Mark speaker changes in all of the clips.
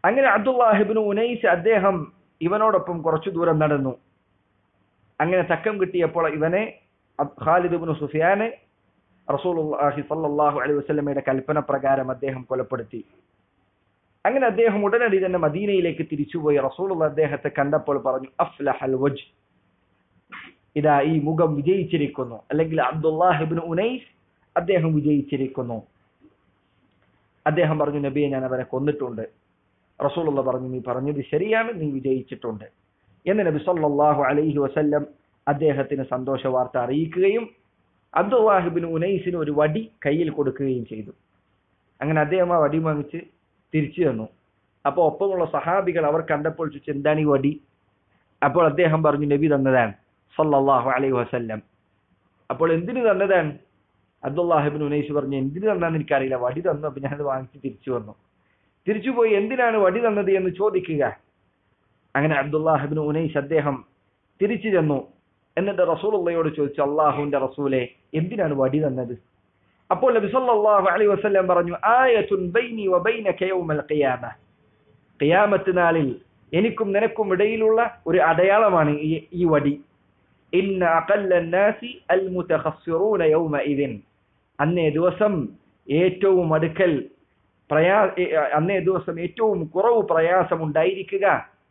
Speaker 1: അങ്ങനെ അബ്ദുല്ലാഹിബിന് ഉനൈസ് അദ്ദേഹം ഇവനോടൊപ്പം കുറച്ചു ദൂരം നടന്നു അങ്ങനെ തക്കം കിട്ടിയപ്പോൾ ഇവനെ അബ് ഖാലിദ് ഇബ്നു സുഫിയാനെ റസൂലുള്ളാഹി സ്വല്ലല്ലാഹു അലൈഹി വസല്ലമയുടെ കൽപ്പന പ്രകാരം അദ്ദേഹം കൊലപ്പെടുത്തി അങ്ങനെ അദ്ദേഹം ഉടനടി തന്നെ മദീനയിലേക്ക് തിരിച്ചുപോയി റസൂലുള്ള അദ്ദേഹത്തെ കണ്ടപ്പോൾ പറഞ്ഞു അഫ്ലഹൽ വജ് ഇതാ ഈ മുഖം വിജയിച്ചിരിക്കുന്നു അല്ലെങ്കിൽ അബ്ദുല്ലാഹിബിൻ ഉനൈസ് അദ്ദേഹം വിജയിച്ചിരിക്കുന്നു അദ്ദേഹം പറഞ്ഞു നബിയെ ഞാൻ അവരെ കൊന്നിട്ടുണ്ട് റസൂലുള്ള പറഞ്ഞു നീ പറഞ്ഞത് ശരിയാണ് നീ വിജയിച്ചിട്ടുണ്ട് എന്ന് നബി സല്ലല്ലാഹു അലൈഹി വസല്ലം അദ്ദേഹത്തിന് സന്തോഷ വാർത്ത അറിയിക്കുകയും അബ്ദുല്ലാഹിബിൻ ഉനൈസിന് ഒരു വടി കയ്യിൽ കൊടുക്കുകയും ചെയ്തു അങ്ങനെ അദ്ദേഹം ആ വടി വാങ്ങിച്ച് തിരിച്ചു തന്നു അപ്പോൾ ഒപ്പമുള്ള സഹാബികൾ അവർ കണ്ടപ്പോൾ ചോദിച്ചു എന്താണ് ഈ വടി അപ്പോൾ അദ്ദേഹം പറഞ്ഞു നബി തന്നതാണ് സല്ലല്ലാഹു അലൈഹി വസല്ലം അപ്പോൾ എന്തിനു തന്നതാണ് അബ്ദുല്ലാഹിബിൻ ഉനൈസ് പറഞ്ഞു എന്തിനു തന്നാന്ന് എനിക്കറിയില്ല വടി തന്നു അപ്പൊ ഞാനത് വാങ്ങിച്ച് തിരിച്ചു വന്നു തിരിച്ചുപോയി എന്തിനാണ് വടി തന്നത് എന്ന് ചോദിക്കുക അങ്ങനെ അബ്ദുല്ലാഹിബിൻ ഉനൈസ് അദ്ദേഹം തിരിച്ചു ചെന്നു എന്നിട്ട് റസൂലുള്ളയോട് ചോദിച്ചു അള്ളാഹുവിന്റെ റസൂലെ എന്തിനാണ് വടി തന്നത് അപ്പോൾ നബി സല്ലല്ലാഹു അലൈഹി വസല്ലം പറഞ്ഞു ആയത്തുൻ ബൈനി വബൈനക യൗമൽ ഖിയാമ ഖിയാമത്ത് നാളിൽ എനിക്കും നിനക്കും ഇടയിലുള്ള ഒരു അടയാളമാണ് ഈ ഈ വടി ഇന്ന അഖല്ല നാസി അൽ മുതഖസ്സിറൂന യൗമഇദിൻ അന്നേ ദിവസം ഏറ്റവും അടുക്കൽ പ്രയാ ഏ- അന്നേ ദിവസം ഏറ്റവും കുറവ് പ്രയാസം ഉണ്ടായിരിക്കുക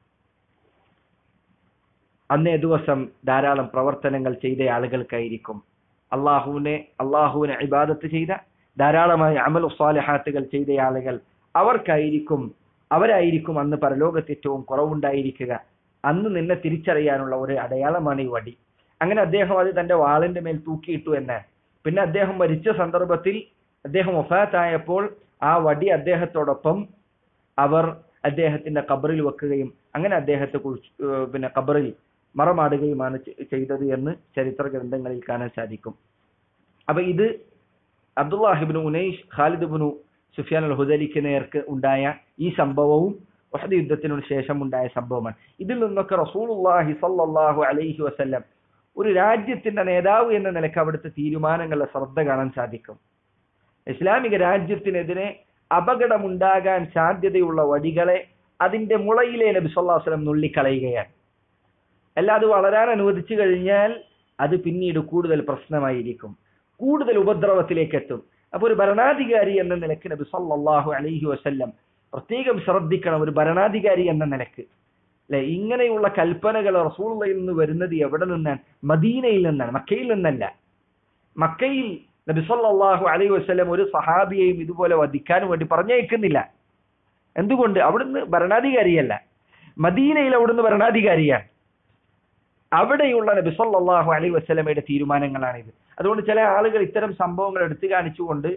Speaker 1: അന്നേ ദിവസം ധാരാളം പ്രവർത്തനങ്ങൾ ചെയ്ത ആളുകൾക്കായിരിക്കും അള്ളാഹുവിനെ അള്ളാഹുവിനെ ഇബാദത്ത് ചെയ്ത ധാരാളമായി അമലു സ്വാലിഹാത്തുകൾ ചെയ്ത ആളുകൾ അവർക്കായിരിക്കും അവരായിരിക്കും അന്ന് പരലോകത്ത് ഏറ്റവും കുറവുണ്ടായിരിക്കുക അന്ന് നിന്നെ തിരിച്ചറിയാനുള്ള ഒരു അടയാളമാണ് ഈ വടി അങ്ങനെ അദ്ദേഹം അത് തന്റെ വാളിന്റെ മേൽ തൂക്കിയിട്ടു എന്ന് പിന്നെ അദ്ദേഹം മരിച്ച സന്ദർഭത്തിൽ അദ്ദേഹം ഒഫാത്തായപ്പോൾ ആ വടി അദ്ദേഹത്തോടൊപ്പം അവർ അദ്ദേഹത്തിന്റെ കബറിൽ വെക്കുകയും അങ്ങനെ അദ്ദേഹത്തെ കുറിച്ച് ഏഹ് പിന്നെ കബറിൽ മറമാടുകയുമാണ് ചെ- ചെയ്തത് എന്ന് ചരിത്ര ഗ്രന്ഥങ്ങളിൽ കാണാൻ സാധിക്കും അപ്പൊ ഇത് അബ്ദുല്ലാഹിബിന് ഉനൈഷ് ഖാലിദ് ബിനു സുഫിയാൻ അൽ ഹുദലിക്ക് നേർക്ക് ഉണ്ടായ ഈ സംഭവവും വഹദ് യുദ്ധത്തിനു ശേഷം ഉണ്ടായ സംഭവമാണ് ഇതിൽ നിന്നൊക്കെ റസൂലുള്ളാഹി സല്ലല്ലാഹു അലൈഹി വസല്ലം ഒരു രാജ്യത്തിന്റെ നേതാവ് എന്ന നിലക്ക് അവിടുത്തെ തീരുമാനങ്ങളുടെ ശ്രദ്ധ കാണാൻ സാധിക്കും ഇസ്ലാമിക രാജ്യത്തിനെതിരെ അപകടമുണ്ടാകാൻ സാധ്യതയുള്ള വടികളെ അതിന്റെ മുളയിലെ നബി സല്ലല്ലാഹു അലൈഹി വസല്ലം നുള്ളിക്കളയുകയാണ് അല്ല അത് വളരാൻ അനുവദിച്ചു കഴിഞ്ഞാൽ അത് പിന്നീട് കൂടുതൽ പ്രശ്നമായിരിക്കും കൂടുതൽ ഉപദ്രവത്തിലേക്ക് എത്തും അപ്പൊ ഒരു ഭരണാധികാരി എന്ന നിലക്ക് നബി സല്ലല്ലാഹു അലൈഹി വസല്ലം പ്രത്യേകം ശ്രദ്ധിക്കണം ഒരു ഭരണാധികാരി എന്ന നിലക്ക് അല്ലെ ഇങ്ങനെയുള്ള കൽപ്പനകൾ റസൂള്ളയിൽ നിന്ന് വരുന്നത് എവിടെ നിന്നാണ് മദീനയിൽ നിന്നാണ് മക്കയിൽ നിന്നല്ല മക്കയിൽ നബി സല്ലല്ലാഹു അലൈഹി വസല്ലം ഒരു സഹാബിയെയും ഇതുപോലെ വധിക്കാൻ വേണ്ടി പറഞ്ഞയക്കുന്നില്ല എന്തുകൊണ്ട് അവിടുന്ന് ഭരണാധികാരിയല്ല മദീനയിൽ അവിടുന്ന് ഭരണാധികാരിയാണ് അവിടെയുള്ള നബി സല്ലല്ലാഹു അലൈഹി വസല്ലമയുടെ തീരുമാനങ്ങളാണിത് അതുകൊണ്ട് ചില ആളുകൾ ഇത്തരം സംഭവങ്ങൾ എടുത്തു കാണിച്ചുകൊണ്ട്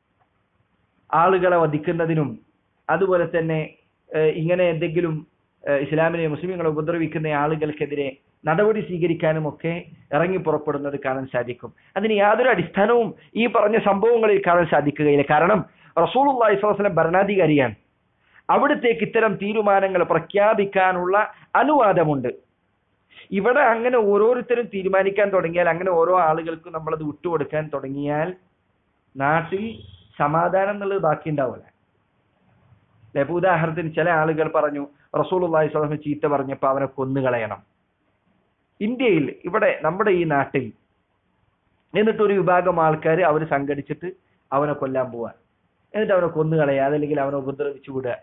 Speaker 1: ആളുകളെ വധിക്കുന്നതിനും അതുപോലെ തന്നെ ഏഹ്, ഇങ്ങനെ എന്തെങ്കിലും ഏഹ്, ഇസ്ലാമിനെ മുസ്ലിങ്ങളെ ഉപദ്രവിക്കുന്ന ആളുകൾക്കെതിരെ നടപടി സ്വീകരിക്കാനും ഒക്കെ ഇറങ്ങി പുറപ്പെടുന്നത് കാണാൻ സാധിക്കും അതിന് യാതൊരു അടിസ്ഥാനവും ഈ പറഞ്ഞ സംഭവങ്ങളിൽ കാണാൻ സാധിക്കുകയില്ല കാരണം റസൂലുള്ളാഹി സ്വല്ലല്ലാഹു അലൈഹി വസല്ലം ഭരണാധികാരിയാണ് അവിടത്തേക്ക് ഇത്തരം തീരുമാനങ്ങൾ പ്രഖ്യാപിക്കാനുള്ള അനുവാദമുണ്ട് ഇവിടെ അങ്ങനെ ഓരോരുത്തരും തീരുമാനിക്കാൻ തുടങ്ങിയാൽ അങ്ങനെ ഓരോ ആളുകൾക്കും നമ്മളത് വിട്ടുകൊടുക്കാൻ തുടങ്ങിയാൽ നാട്ടിൽ സമാധാനം എന്നുള്ളത് ബാക്കി ഉണ്ടാവില്ല അല്ലെ ഇപ്പൊ ഉദാഹരണത്തിന് ചില ആളുകൾ പറഞ്ഞു റസൂലുള്ളാഹി സ്വല്ലല്ലാഹു അലൈഹി വസല്ലം ചീത്ത പറഞ്ഞപ്പോ അവനെ കൊന്നുകളയണം ഇന്ത്യയിൽ ഇവിടെ നമ്മുടെ ഈ നാട്ടിൽ എന്നിട്ട് ഒരു വിഭാഗം ആൾക്കാർ അവർ സംഘടിച്ചിട്ട് അവനെ കൊല്ലാൻ പോവാൻ എന്നിട്ട് അവനെ കൊന്നുകളയുക അതല്ലെങ്കിൽ അവനെ ഉപദ്രവിച്ചു വിടുക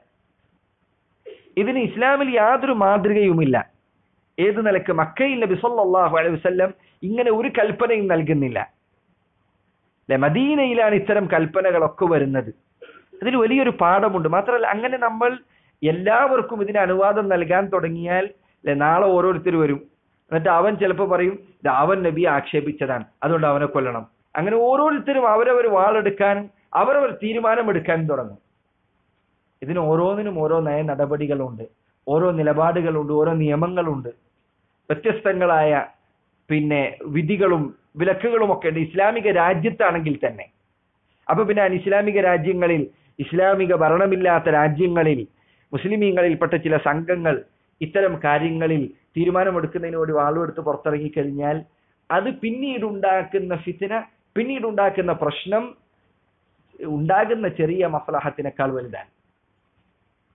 Speaker 1: ഇതിന് ഇസ്ലാമിൽ യാതൊരു മാതൃകയുമില്ല ഏത് നിലക്ക് മക്കയിൽ നബി സല്ലല്ലാഹു അലൈഹി വസല്ലം ഇങ്ങനെ ഒരു കൽപ്പനയും നൽകുന്നില്ല അല്ലെ മദീനയിലാണ് ഇത്തരം കൽപ്പനകളൊക്കെ വരുന്നത് അതിൽ വലിയൊരു പാഠമുണ്ട് മാത്രമല്ല അങ്ങനെ നമ്മൾ എല്ലാവർക്കും ഇതിന് അനുവാദം നൽകാൻ തുടങ്ങിയാൽ അല്ലെ നാളെ ഓരോരുത്തർ വരും എന്നിട്ട് അവൻ ചിലപ്പോൾ പറയും "ഇത് അവൻ നബിയെ ആക്ഷേപിച്ചതാണ് അതുകൊണ്ട് അവനെ കൊല്ലണം അങ്ങനെ ഓരോരുത്തരും അവരവർ വാളെടുക്കാനും അവരവർ തീരുമാനമെടുക്കാനും തുടങ്ങും ഇതിന് ഓരോന്നിനും ഓരോ നയ നടപടികളുണ്ട് ഓരോ നിലപാടുകളുണ്ട് ഓരോ നിയമങ്ങളുണ്ട് വ്യത്യസ്തങ്ങളായ പിന്നെ വിധികളും വിലക്കുകളും ഒക്കെ ഉണ്ട് ഇസ്ലാമിക രാജ്യത്താണെങ്കിൽ തന്നെ അപ്പൊ പിന്നെ അനിസ്ലാമിക രാജ്യങ്ങളിൽ ഇസ്ലാമിക ഭരണമില്ലാത്ത രാജ്യങ്ങളിൽ മുസ്ലിമീങ്ങളിൽപ്പെട്ട ചില സംഘങ്ങൾ ഇത്തരം കാര്യങ്ങളിൽ തീരുമാനമെടുക്കുന്നതിന് വേണ്ടി വാളുമെടുത്ത് പുറത്തിറങ്ങിക്കഴിഞ്ഞാൽ അത് പിന്നീട് ഉണ്ടാക്കുന്ന ഫിത്തിന പിന്നീട് ഉണ്ടാക്കുന്ന പ്രശ്നം ഉണ്ടാകുന്ന ചെറിയ മസലഹത്തിനേക്കാൾ വലുതാണ്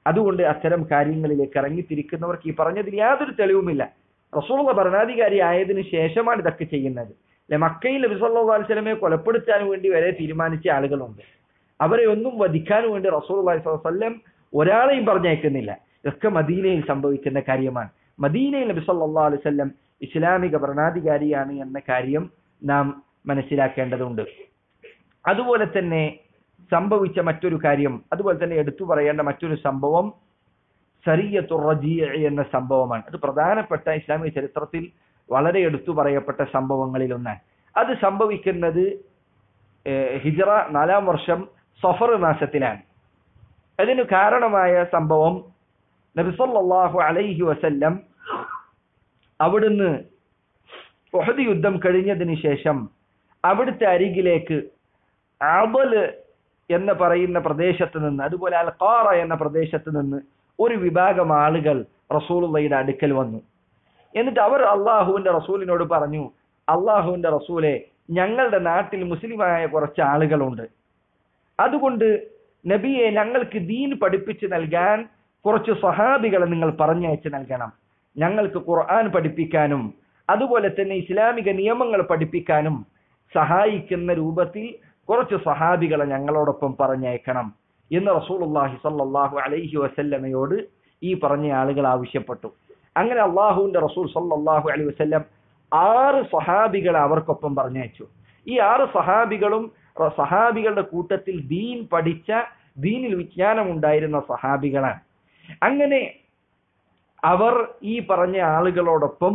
Speaker 1: അതുകൊണ്ട് അത്തരം കാര്യങ്ങളിലേക്ക് ഇറങ്ങിത്തിരിക്കുന്നവർക്ക് ഈ പറഞ്ഞതിൽ യാതൊരു തെളിവുമില്ല റസൂലുള്ള ഭരണാധികാരി ആയതിനു ശേഷമാണ് ഇതൊക്കെ ചെയ്യുന്നത് അല്ലെ മക്കയിൽ നബി സല്ലല്ലാഹു അലൈഹി വസല്ലമയെ കൊലപ്പെടുത്താൻ വേണ്ടി വരെ തീരുമാനിച്ച ആളുകളുണ്ട് അവരെ ഒന്നും വധിക്കാൻ വേണ്ടി റസൂൽ വസ്ലം ഒരാളെയും പറഞ്ഞയക്കുന്നില്ല ഇതൊക്കെ മദീനയിൽ സംഭവിക്കുന്ന കാര്യമാണ് മദീനയിൽ നബി സല്ലല്ലാഹു അലൈഹി വസല്ലം ഇസ്ലാമിക ഭരണാധികാരിയാണ് എന്ന കാര്യം നാം മനസ്സിലാക്കേണ്ടതുണ്ട് അതുപോലെ തന്നെ സംഭവിച്ച മറ്റൊരു കാര്യം അതുപോലെ തന്നെ എടുത്തു പറയേണ്ട മറ്റൊരു സംഭവം സറിയത്തു റജീഅ എന്ന സംഭവമാണ് അത് പ്രധാനപ്പെട്ട ഇസ്ലാമിക ചരിത്രത്തിൽ വളരെ എടുത്തു പറയപ്പെട്ട സംഭവങ്ങളിൽ ഒന്നാണ് അത് സംഭവിക്കുന്നത് ഏഹ്, ഹിജറ നാലാം വർഷം സഫർ മാസത്തിലാണ് അതിന് കാരണമായ സംഭവം നബി സല്ലല്ലാഹു അലൈഹി വസല്ലം അവിടുന്ന് ഉഹദ് യുദ്ധം കഴിഞ്ഞതിന് ശേഷം അവിടുത്തെ അരികിലേക്ക് അബല് എന്ന് പറയുന്ന പ്രദേശത്ത് നിന്ന് അതുപോലെ അൽ ഖാറ എന്ന പ്രദേശത്ത് നിന്ന് ഒരു വിഭാഗം ആളുകൾ റസൂലുള്ളയുടെ അടുക്കൽ വന്നു എന്നിട്ട് അവർ അള്ളാഹുവിന്റെ റസൂലിനോട് പറഞ്ഞു അള്ളാഹുവിന്റെ റസൂലെ ഞങ്ങളുടെ നാട്ടിൽ മുസ്ലിമായ കുറച്ച് ആളുകളുണ്ട് അതുകൊണ്ട് നബിയെ ഞങ്ങൾക്ക് ദീൻ പഠിപ്പിച്ചു നൽകാൻ കുറച്ച് സഹാബികളെ നിങ്ങൾ പറഞ്ഞയച്ച് നൽകണം ഞങ്ങൾക്ക് ഖുർആൻ പഠിപ്പിക്കാനും അതുപോലെ തന്നെ ഇസ്ലാമിക നിയമങ്ങൾ പഠിപ്പിക്കാനും സഹായിക്കുന്ന രൂപത്തിൽ കുറച്ച് സഹാബികളെ ഞങ്ങളോടൊപ്പം പറഞ്ഞയക്കണം എന്ന് റസൂലുള്ളാഹി സ്വല്ലല്ലാഹു അലൈഹി വസല്ലമയോട് ഈ പറഞ്ഞ ആളുകൾ ആവശ്യപ്പെട്ടു അങ്ങനെ അള്ളാഹുവിന്റെ റസൂൽ സല്ലല്ലാഹു അലൈഹി വസല്ലം ആറ് സഹാബികളെ അവർക്കൊപ്പം പറഞ്ഞയച്ചു ഈ ആറ് സഹാബികളും റ- സഹാബികളുടെ കൂട്ടത്തിൽ ദീൻ പഠിച്ച ദീനിൽ വിജ്ഞാനം ഉണ്ടായിരുന്ന സഹാബികളാണ് അങ്ങനെ അവർ ഈ പറഞ്ഞ ആളുകളോടൊപ്പം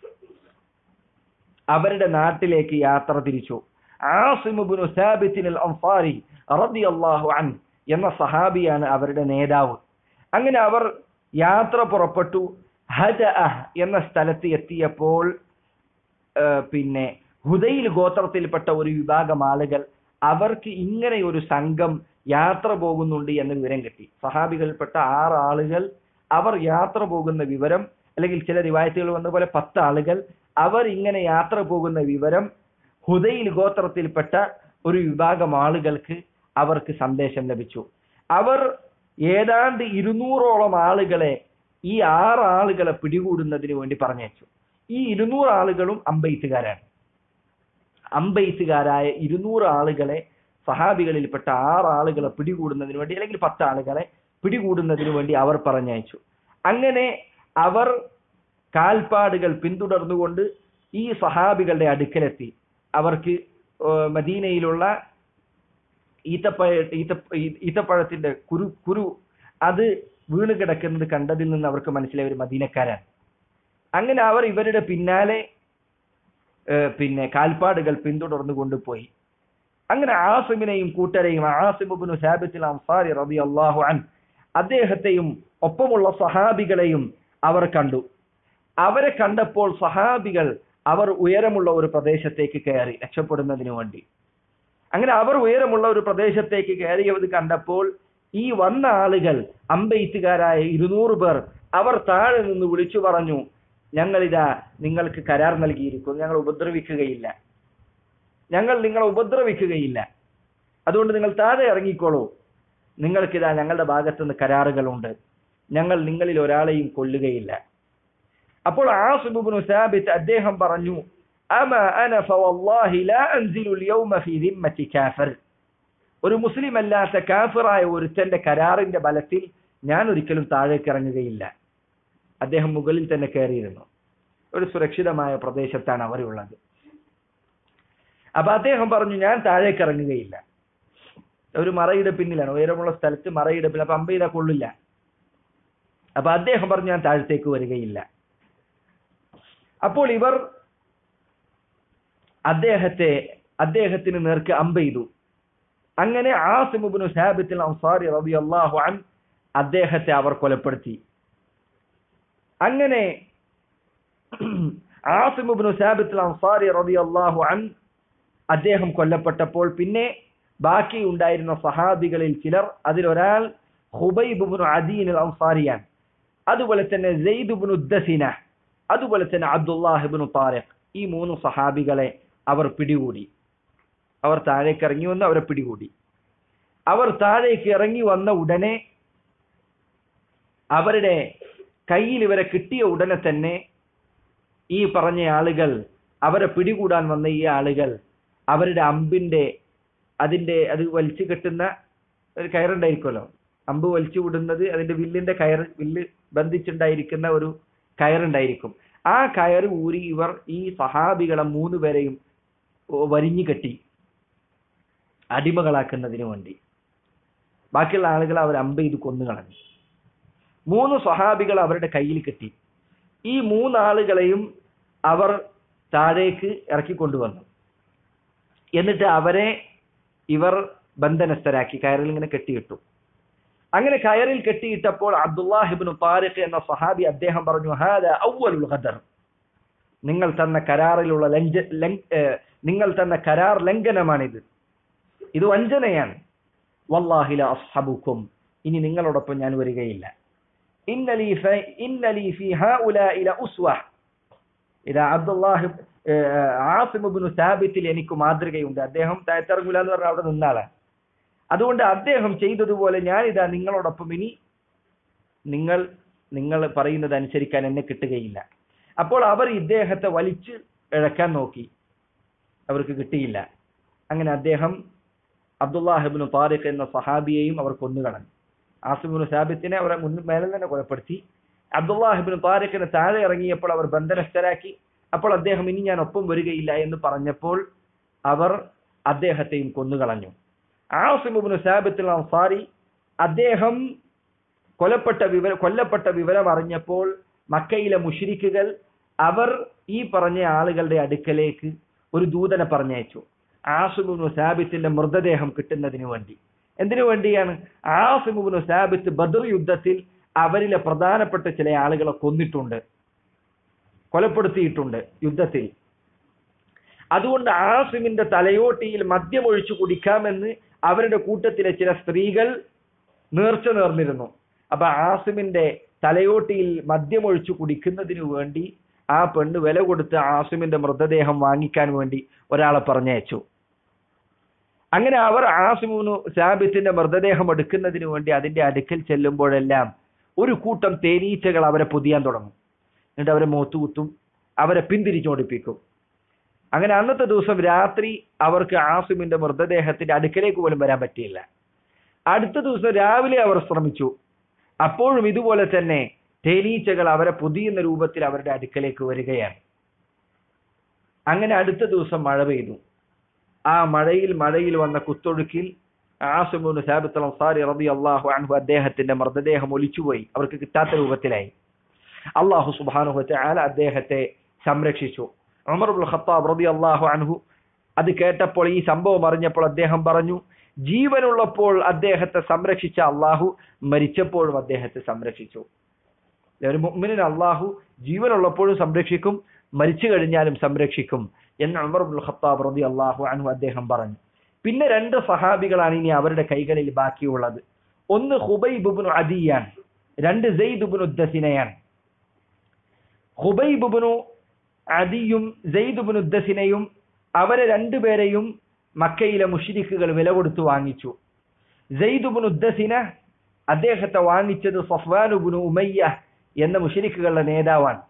Speaker 1: അവരുടെ നാട്ടിലേക്ക് യാത്ര തിരിച്ചു ആസിമുബിനു സാബിത്തിൻ അൽ അൻസാരി റളിയല്ലാഹു അൻഹു എന്ന സഹാബിയാണ് അവരുടെ നേതാവ് അങ്ങനെ അവർ യാത്ര പുറപ്പെട്ടു ഹജ എന്ന സ്ഥലത്ത് എത്തിയപ്പോൾ ആ, പിന്നെ ഹുദൈൽ ഗോത്രത്തിൽപ്പെട്ട ഒരു വിഭാഗം ആളുകൾ അവർക്ക് ഇങ്ങനെ ഒരു സംഘം യാത്ര പോകുന്നുണ്ട് എന്ന വിവരം കിട്ടി സഹാബികളിൽപ്പെട്ട ആറ് ആളുകൾ അവർ യാത്ര പോകുന്ന വിവരം അല്ലെങ്കിൽ ചില റിവായത്തുകൾ വന്ന പോലെ പത്ത് ആളുകൾ അവർ ഇങ്ങനെ യാത്ര പോകുന്ന വിവരം ഹുദൈൽ ഗോത്രത്തിൽപ്പെട്ട ഒരു വിഭാഗം ആളുകൾക്ക് അവർക്ക് സന്ദേശം ലഭിച്ചു അവർ ഏതാണ്ട് ഇരുന്നൂറോളം ആളുകളെ ഈ ആറ് ആളുകളെ പിടികൂടുന്നതിന് വേണ്ടി പറഞ്ഞയച്ചു ഈ ഇരുന്നൂറ് ആളുകളും അമ്പെയ്ത്തുകാരാണ് അമ്പെയ്ത്തുകാരായ ഇരുന്നൂറ് ആളുകളെ സഹാബികളിൽപ്പെട്ട ആറ് ആളുകളെ പിടികൂടുന്നതിന് വേണ്ടി അല്ലെങ്കിൽ പത്ത് ആളുകളെ പിടികൂടുന്നതിന് വേണ്ടി അവർ പറഞ്ഞയച്ചു അങ്ങനെ അവർ കാൽപ്പാടുകൾ പിന്തുടർന്നുകൊണ്ട് ഈ സഹാബികളുടെ അടുക്കലെത്തി അവർക്ക് ഏഹ് മദീനയിലുള്ള ഈത്തപ്പഴ ഈത്ത ഈ- ഈത്തപ്പഴത്തിന്റെ കുരു കുരു അത് വീണ് കിടക്കുന്നത് കണ്ടതിൽ നിന്ന് അവർക്ക് മനസ്സിലായ ഒരു മദീനക്കാരാണ് അങ്ങനെ അവർ ഇവരുടെ പിന്നാലെ ഏഹ് പിന്നെ കാൽപ്പാടുകൾ പിന്തുടർന്നു കൊണ്ടുപോയി അങ്ങനെ ആസിമിനെയും കൂട്ടരെയും ആസിമുബിനു സാബിത്തിൽ അൻസാരി റബി അള്ളാഹു അൻ അദ്ദേഹത്തെയും ഒപ്പമുള്ള സഹാബികളെയും അവർ കണ്ടു അവരെ കണ്ടപ്പോൾ സഹാബികൾ അവർ ഉയരമുള്ള ഒരു പ്രദേശത്തേക്ക് കയറി രക്ഷപ്പെടുന്നതിന് വേണ്ടി അങ്ങനെ അവർ ഉയരമുള്ള ഒരു പ്രദേശത്തേക്ക് കയറിയത് കണ്ടപ്പോൾ ഈ വന്ന ആളുകൾ അമ്പെയ്ത്തുകാരായ ഇരുന്നൂറ് പേർ അവർ താഴെ നിന്ന് വിളിച്ചു പറഞ്ഞു ഞങ്ങളിതാ നിങ്ങൾക്ക് കരാർ നൽകിയിരിക്കുന്നു ഞങ്ങൾ ഉപദ്രവിക്കുകയില്ല ഞങ്ങൾ നിങ്ങളെ ഉപദ്രവിക്കുകയില്ല അതുകൊണ്ട് നിങ്ങൾ താഴെ ഇറങ്ങിക്കോളൂ നിങ്ങൾക്കിതാ ഞങ്ങളുടെ ഭാഗത്തുനിന്ന് കരാറുകളുണ്ട് ഞങ്ങൾ നിങ്ങളിൽ ഒരാളെയും കൊല്ലുകയില്ല അപ്പോൾ ആസിബുബ്നു സാബിത്ത് അദ്ദേഹം പറഞ്ഞു അമ അന ഫവല്ലാഹി ലാ അൻസിലു അൽയൗമ ഫീ ദിമ്മത്തി കാഫിർ ഒരു മുസ്ലിം അല്ലാത്ത കാഫിറായ ഒരുത്തന്റെ കരാറിന്റെ ബലത്തിൽ ഞാൻ ഒരിക്കലും താഴേക്ക് ഇറങ്ങുകയില്ല അദ്ദേഹം മുകളിൽ തന്നെ കയറിയിരുന്നു ഒരു സുരക്ഷിതമായ പ്രദേശത്താണ് അവരുള്ളത് അപ്പൊ അദ്ദേഹം പറഞ്ഞു ഞാൻ താഴേക്ക് ഇറങ്ങുകയില്ല ഒരു മറയുടെ പിന്നിലാണ് ഉയരമുള്ള സ്ഥലത്ത് മറയുടെ പിന്നിൽ അപ്പൊ അമ്പ ചെയ്താൽ കൊള്ളില്ല അപ്പൊ അദ്ദേഹം പറഞ്ഞു ഞാൻ താഴത്തേക്ക് വരികയില്ല അപ്പോൾ ഇവർ അദ്ദേഹത്തെ അദ്ദേഹത്തിന് നേർക്ക് അമ്പെയ്തു അങ്ങനെ ആസിമുബിനു സാബിത്തിൽ അൻസാരി റബി അള്ളാഹു അൻ അദ്ദേഹത്തെ അവർ കൊലപ്പെടുത്തി അങ്ങനെ ആസിമുബിനു സാബിത്തിൽ അൻസാരി റബി അള്ളാഹു അൻ അദ്ദേഹം കൊല്ലപ്പെട്ടപ്പോൾ പിന്നെ ബാക്കി ഉണ്ടായിരുന്ന സഹാബികളിൽ ചിലർ അതിലൊരാൾ ഹുബൈബുബിനു അദീൻ അൻസാരിയാണ് അതുപോലെ തന്നെ സെയ്ദുബിനു ദസിന അതുപോലെ തന്നെ അബ്ദുല്ലാഹിബിനു താരഖ് ഈ മൂന്ന് സഹാബികളെ അവർ പിടികൂടി അവർ താഴേക്ക് ഇറങ്ങി വന്ന് അവരെ പിടികൂടി അവർ താഴേക്ക് ഇറങ്ങി വന്ന ഉടനെ അവരുടെ കയ്യിൽ ഇവരെ കിട്ടിയ ഉടനെ തന്നെ ഈ പറഞ്ഞ ആളുകൾ അവരെ പിടികൂടാൻ വന്ന ഈ ആളുകൾ അവരുടെ അമ്പിന്റെ അതിന്റെ അത് വലിച്ചു കെട്ടുന്ന ഒരു കയറുണ്ടായിരിക്കുമല്ലോ അമ്പ് വലിച്ചു വിടുന്നത് അതിന്റെ വില്ലിന്റെ കയർ വില്ല് ബന്ധിച്ചുണ്ടായിരിക്കുന്ന ഒരു കയറുണ്ടായിരിക്കും ആ കയറ് ഊരി ഇവർ ഈ സഹാബികളെ മൂന്ന് പേരെയും വരിഞ്ഞു കെട്ടി അടിമകളാക്കുന്നതിന് വേണ്ടി ബാക്കിയുള്ള ആളുകൾ അവർ അമ്പ ഇത് കൊന്നു കളഞ്ഞു മൂന്ന് സ്വഹാബികൾ അവരുടെ കയ്യിൽ കെട്ടി ഈ മൂന്നാളുകളെയും അവർ താഴേക്ക് ഇറക്കിക്കൊണ്ടുവന്നു എന്നിട്ട് അവരെ ഇവർ ബന്ധനസ്ഥരാക്കി കയറിൽ ഇങ്ങനെ കെട്ടിയിട്ടു അങ്ങനെ കയറിൽ കെട്ടിയിട്ടപ്പോൾ അബ്ദുല്ലാഹിബിന് താരിഖ് എന്ന സഹാബി അദ്ദേഹം പറഞ്ഞു ഹാദ ഔവലുൽ ഖദർ നിങ്ങൾ തന്ന കരാറിലുള്ള ലംഘ ലംഘ- ഏഹ് നിങ്ങൾ തന്ന കരാർ ലംഘനമാണിത് ഇത് വഞ്ചനയാണ് വല്ലാഹില അസ്ഹബുക്കും ഇനി നിങ്ങളോടൊപ്പം ഞാൻ വരികയില്ല ഇന്നലി ഫ- ഇന്നലി ഫി ഹഉലാഇ ലഉസ്വ ഇതാ അബ്ദുല്ലാഹി ഏഹ് ആസിം ഇബ്നു സാബിത്തിൽ എനിക്ക് മാതൃകയുണ്ട് അദ്ദേഹം താഴത്തിറങ്ങൂല എന്ന് പറഞ്ഞ അവിടെ നിന്നാളാണ് അതുകൊണ്ട് അദ്ദേഹം ചെയ്തതുപോലെ ഞാൻ ഇതാ നിങ്ങളോടൊപ്പം ഇനി നിങ്ങൾ നിങ്ങൾ പറയുന്നത് അനുസരിക്കാൻ എന്നെ കിട്ടുകയില്ല അപ്പോൾ അവർ ഇദ്ദേഹത്തെ വലിച്ച് ഇഴക്കാൻ നോക്കി അവർക്ക് കിട്ടിയില്ല അങ്ങനെ അദ്ദേഹം അബ്ദുല്ലാഹിബിന് താരിഖ് എന്ന സഹാബിയെയും അവർ കൊന്നുകളഞ്ഞു ആസിബിന് സാബിത്തിനെ അവരെ മുൻ മേലെ തന്നെ കൊലപ്പെടുത്തി അബ്ദുല്ലാഹിബിന് താരിഖിനെ താഴെ ഇറങ്ങിയപ്പോൾ അവർ ബന്ധനസ്ഥരാക്കി അപ്പോൾ അദ്ദേഹം ഇനി ഞാൻ ഒപ്പം വരികയില്ല എന്ന് പറഞ്ഞപ്പോൾ അവർ അദ്ദേഹത്തെയും കൊന്നുകളഞ്ഞു ആസിബിന് സാബിത്തിൽ അൻസാരി അദ്ദേഹം കൊലപ്പെട്ട വിവരം കൊല്ലപ്പെട്ട വിവരം അറിഞ്ഞപ്പോൾ മക്കയിലെ മുഷിരിക്കുകൾ അവർ ഈ പറഞ്ഞ ആളുകളുടെ അടുക്കലേക്ക് ഒരു ദൂതനെ പറഞ്ഞയച്ചു ആസിമുബിനു സാബിത്തിന്റെ മൃതദേഹം കിട്ടുന്നതിന് വേണ്ടി എന്തിനു വേണ്ടിയാണ് ആസിമുബിനു സാബിത്ത് ബദർ യുദ്ധത്തിൽ അവരിലെ പ്രധാനപ്പെട്ട ചില ആളുകളെ കൊന്നിട്ടുണ്ട് കൊലപ്പെടുത്തിയിട്ടുണ്ട് യുദ്ധത്തിൽ അതുകൊണ്ട് ആസിമിന്റെ തലയോട്ടിയിൽ മദ്യമൊഴിച്ചു കുടിക്കാമെന്ന് അവരുടെ കൂട്ടത്തിലെ ചില സ്ത്രീകൾ നേർച്ച നേർന്നിരുന്നു അപ്പൊ ആസിമിന്റെ തലയോട്ടിയിൽ മദ്യമൊഴിച്ചു കുടിക്കുന്നതിനു വേണ്ടി ആ പെണ്ണ് വില കൊടുത്ത് ആസിമിന്റെ മൃതദേഹം വാങ്ങിക്കാൻ വേണ്ടി ഒരാളെ പറഞ്ഞയച്ചു അങ്ങനെ അവർ ആസിമുനു സാബിത്തിന്റെ മൃതദേഹം എടുക്കുന്നതിന് വേണ്ടി അതിന്റെ അടുക്കൽ ചെല്ലുമ്പോഴെല്ലാം ഒരു കൂട്ടം തേനീച്ചകൾ അവരെ പൊതിയാൻ തുടങ്ങും എന്നിട്ട് അവരെ മുഖത്ത് കുത്തും അവരെ പിന്തിരിച്ചോടിപ്പിക്കും അങ്ങനെ അന്നത്തെ ദിവസം രാത്രി അവർക്ക് ആസിമിന്റെ മൃതദേഹത്തിന്റെ അടുക്കലേക്ക് പോലും വരാൻ പറ്റിയില്ല അടുത്ത ദിവസം രാവിലെ അവർ ശ്രമിച്ചു അപ്പോഴും ഇതുപോലെ തന്നെ തേനീച്ചകൾ അവരെ പുതിയുന്ന രൂപത്തിൽ അവരുടെ അടുക്കലേക്ക് വരികയാണ് അങ്ങനെ അടുത്ത ദിവസം മഴ പെയ്തു ആ മഴയിൽ മഴയിൽ വന്ന കുത്തൊഴുക്കിൽ ആസിമുന് സാബിത്ത് അൻസാരി റബി അള്ളാഹു അൻഹു അദ്ദേഹത്തിന്റെ മൃതദേഹം ഒലിച്ചുപോയി അവർക്ക് കിട്ടാത്ത രൂപത്തിലായി അള്ളാഹു സുബാനുഹു ആല അദ്ദേഹത്തെ സംരക്ഷിച്ചു ഉമർ ഉൽ ഖത്താബ് റബി അള്ളാഹു അൻഹു അത് കേട്ടപ്പോൾ ഈ സംഭവം അറിഞ്ഞപ്പോൾ അദ്ദേഹം പറഞ്ഞു ജീവനുള്ളപ്പോൾ അദ്ദേഹത്തെ സംരക്ഷിച്ച അള്ളാഹു മരിച്ചപ്പോഴും അദ്ദേഹത്തെ സംരക്ഷിച്ചു ഒരു മുഅ്മിനിന് അള്ളാഹു ജീവനുള്ളപ്പോഴും സംരക്ഷിക്കും മരിച്ചു കഴിഞ്ഞാലും സംരക്ഷിക്കും എന്ന് ഉമർ ഉൽ ഖത്താബ് റബി അള്ളാഹു അൻഹു അദ്ദേഹം പറഞ്ഞു പിന്നെ രണ്ട് സഹാബികളാണ് ഇനി അവരുടെ കൈകളിൽ ബാക്കിയുള്ളത് ഒന്ന് ഹുബൈബുബിനു അദിയാണ് രണ്ട് സെയ്ദുബിനു ദസിനയാണ് ഹുബൈബുബിനു അദിയും സെയ്ദുബിനു ദസിനയും അവരെ രണ്ടുപേരെയും മക്കയിലെ മുഷിരിക്കുകൾ വില കൊടുത്തു വാങ്ങിച്ചു സെയ്ദുബിനു ദസിന അദ്ദേഹത്തെ വാങ്ങിച്ചത് സഫ്വാനുബിനു ഉമയ്യ എന്ന മുഷിരിക്കുകളുടെ നേതാവാണ്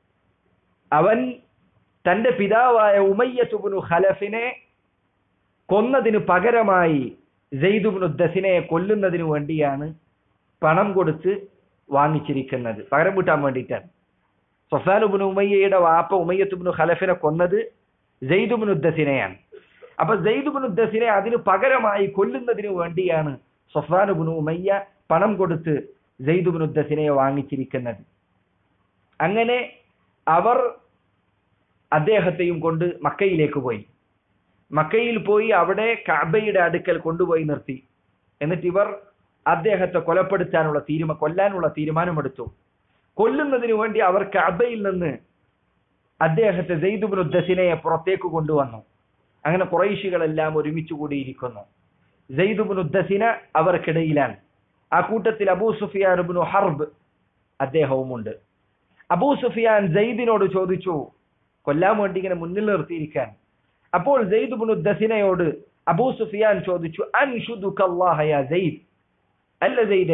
Speaker 1: അവൻ തന്റെ പിതാവായ ഉമയ്യത്തുബിനു ഖലഫിനെ കൊന്നതിന് പകരമായി ജെയ്ദുബിനു ദസിനെ കൊല്ലുന്നതിന് വേണ്ടിയാണ് പണം കൊടുത്ത് വാങ്ങിച്ചിരിക്കുന്നത് പകരം വീട്ടാൻ വേണ്ടിയിട്ടാണ് സൊഫാനുബിന് ഉമയ്യയുടെ വാപ്പ ഉമയ്യത്തുബിനു ഖലഫിനെ കൊന്നത് ജെയ്ദുബിനു ദസിനെയാണ് അപ്പൊ ജെയ്ദുബിനു ദസിനെ അതിന് പകരമായി കൊല്ലുന്നതിന് വേണ്ടിയാണ് സൊഫാനുബിനു ഉമയ്യ പണം കൊടുത്ത് ജെയ്ദുബിനു ദസിനെ വാങ്ങിച്ചിരിക്കുന്നത് അങ്ങനെ അവർ അദ്ദേഹത്തെയും കൊണ്ട് മക്കയിലേക്ക് പോയി മക്കയിൽ പോയി അവിടെ കഅബയുടെ അടുക്കൽ കൊണ്ടുപോയി നിർത്തി എന്നിട്ട് ഇവർ അദ്ദേഹത്തെ കൊലപ്പെടുത്താനുള്ള തീരുമാനം കൊല്ലാനുള്ള തീരുമാനമെടുത്തു കൊല്ലുന്നതിന് വേണ്ടി അവർ കഅബയിൽ നിന്ന് അദ്ദേഹത്തെ ജെയ്ദുബിനു ദസിനയെ പുറത്തേക്ക് കൊണ്ടുവന്നു അങ്ങനെ കുറൈശികളെല്ലാം ഒരുമിച്ച് കൂടിയിരിക്കുന്നു ജെയ്ദുബിനു ദസിന അവർക്കിടയിലാണ് ആ കൂട്ടത്തിൽ അബൂ സുഫിയാൻ ഇബ്നു ഹർബ് അദ്ദേഹവുമുണ്ട് അബൂ സുഫിയാൻ ജെയ്ദിനോട് ചോദിച്ചു കൊല്ലാൻ വേണ്ടി ഇങ്ങനെ മുന്നിൽ നിർത്തിയിരിക്കാൻ അപ്പോൾ സെയ്ദ് ബിനു ദസിനയോട് അബൂ സുഫിയാൻ ചോദിച്ചു അൻഷുദുക അല്ലാഹ യാ സെയ്ദ് അല്ല സെയ്ദേ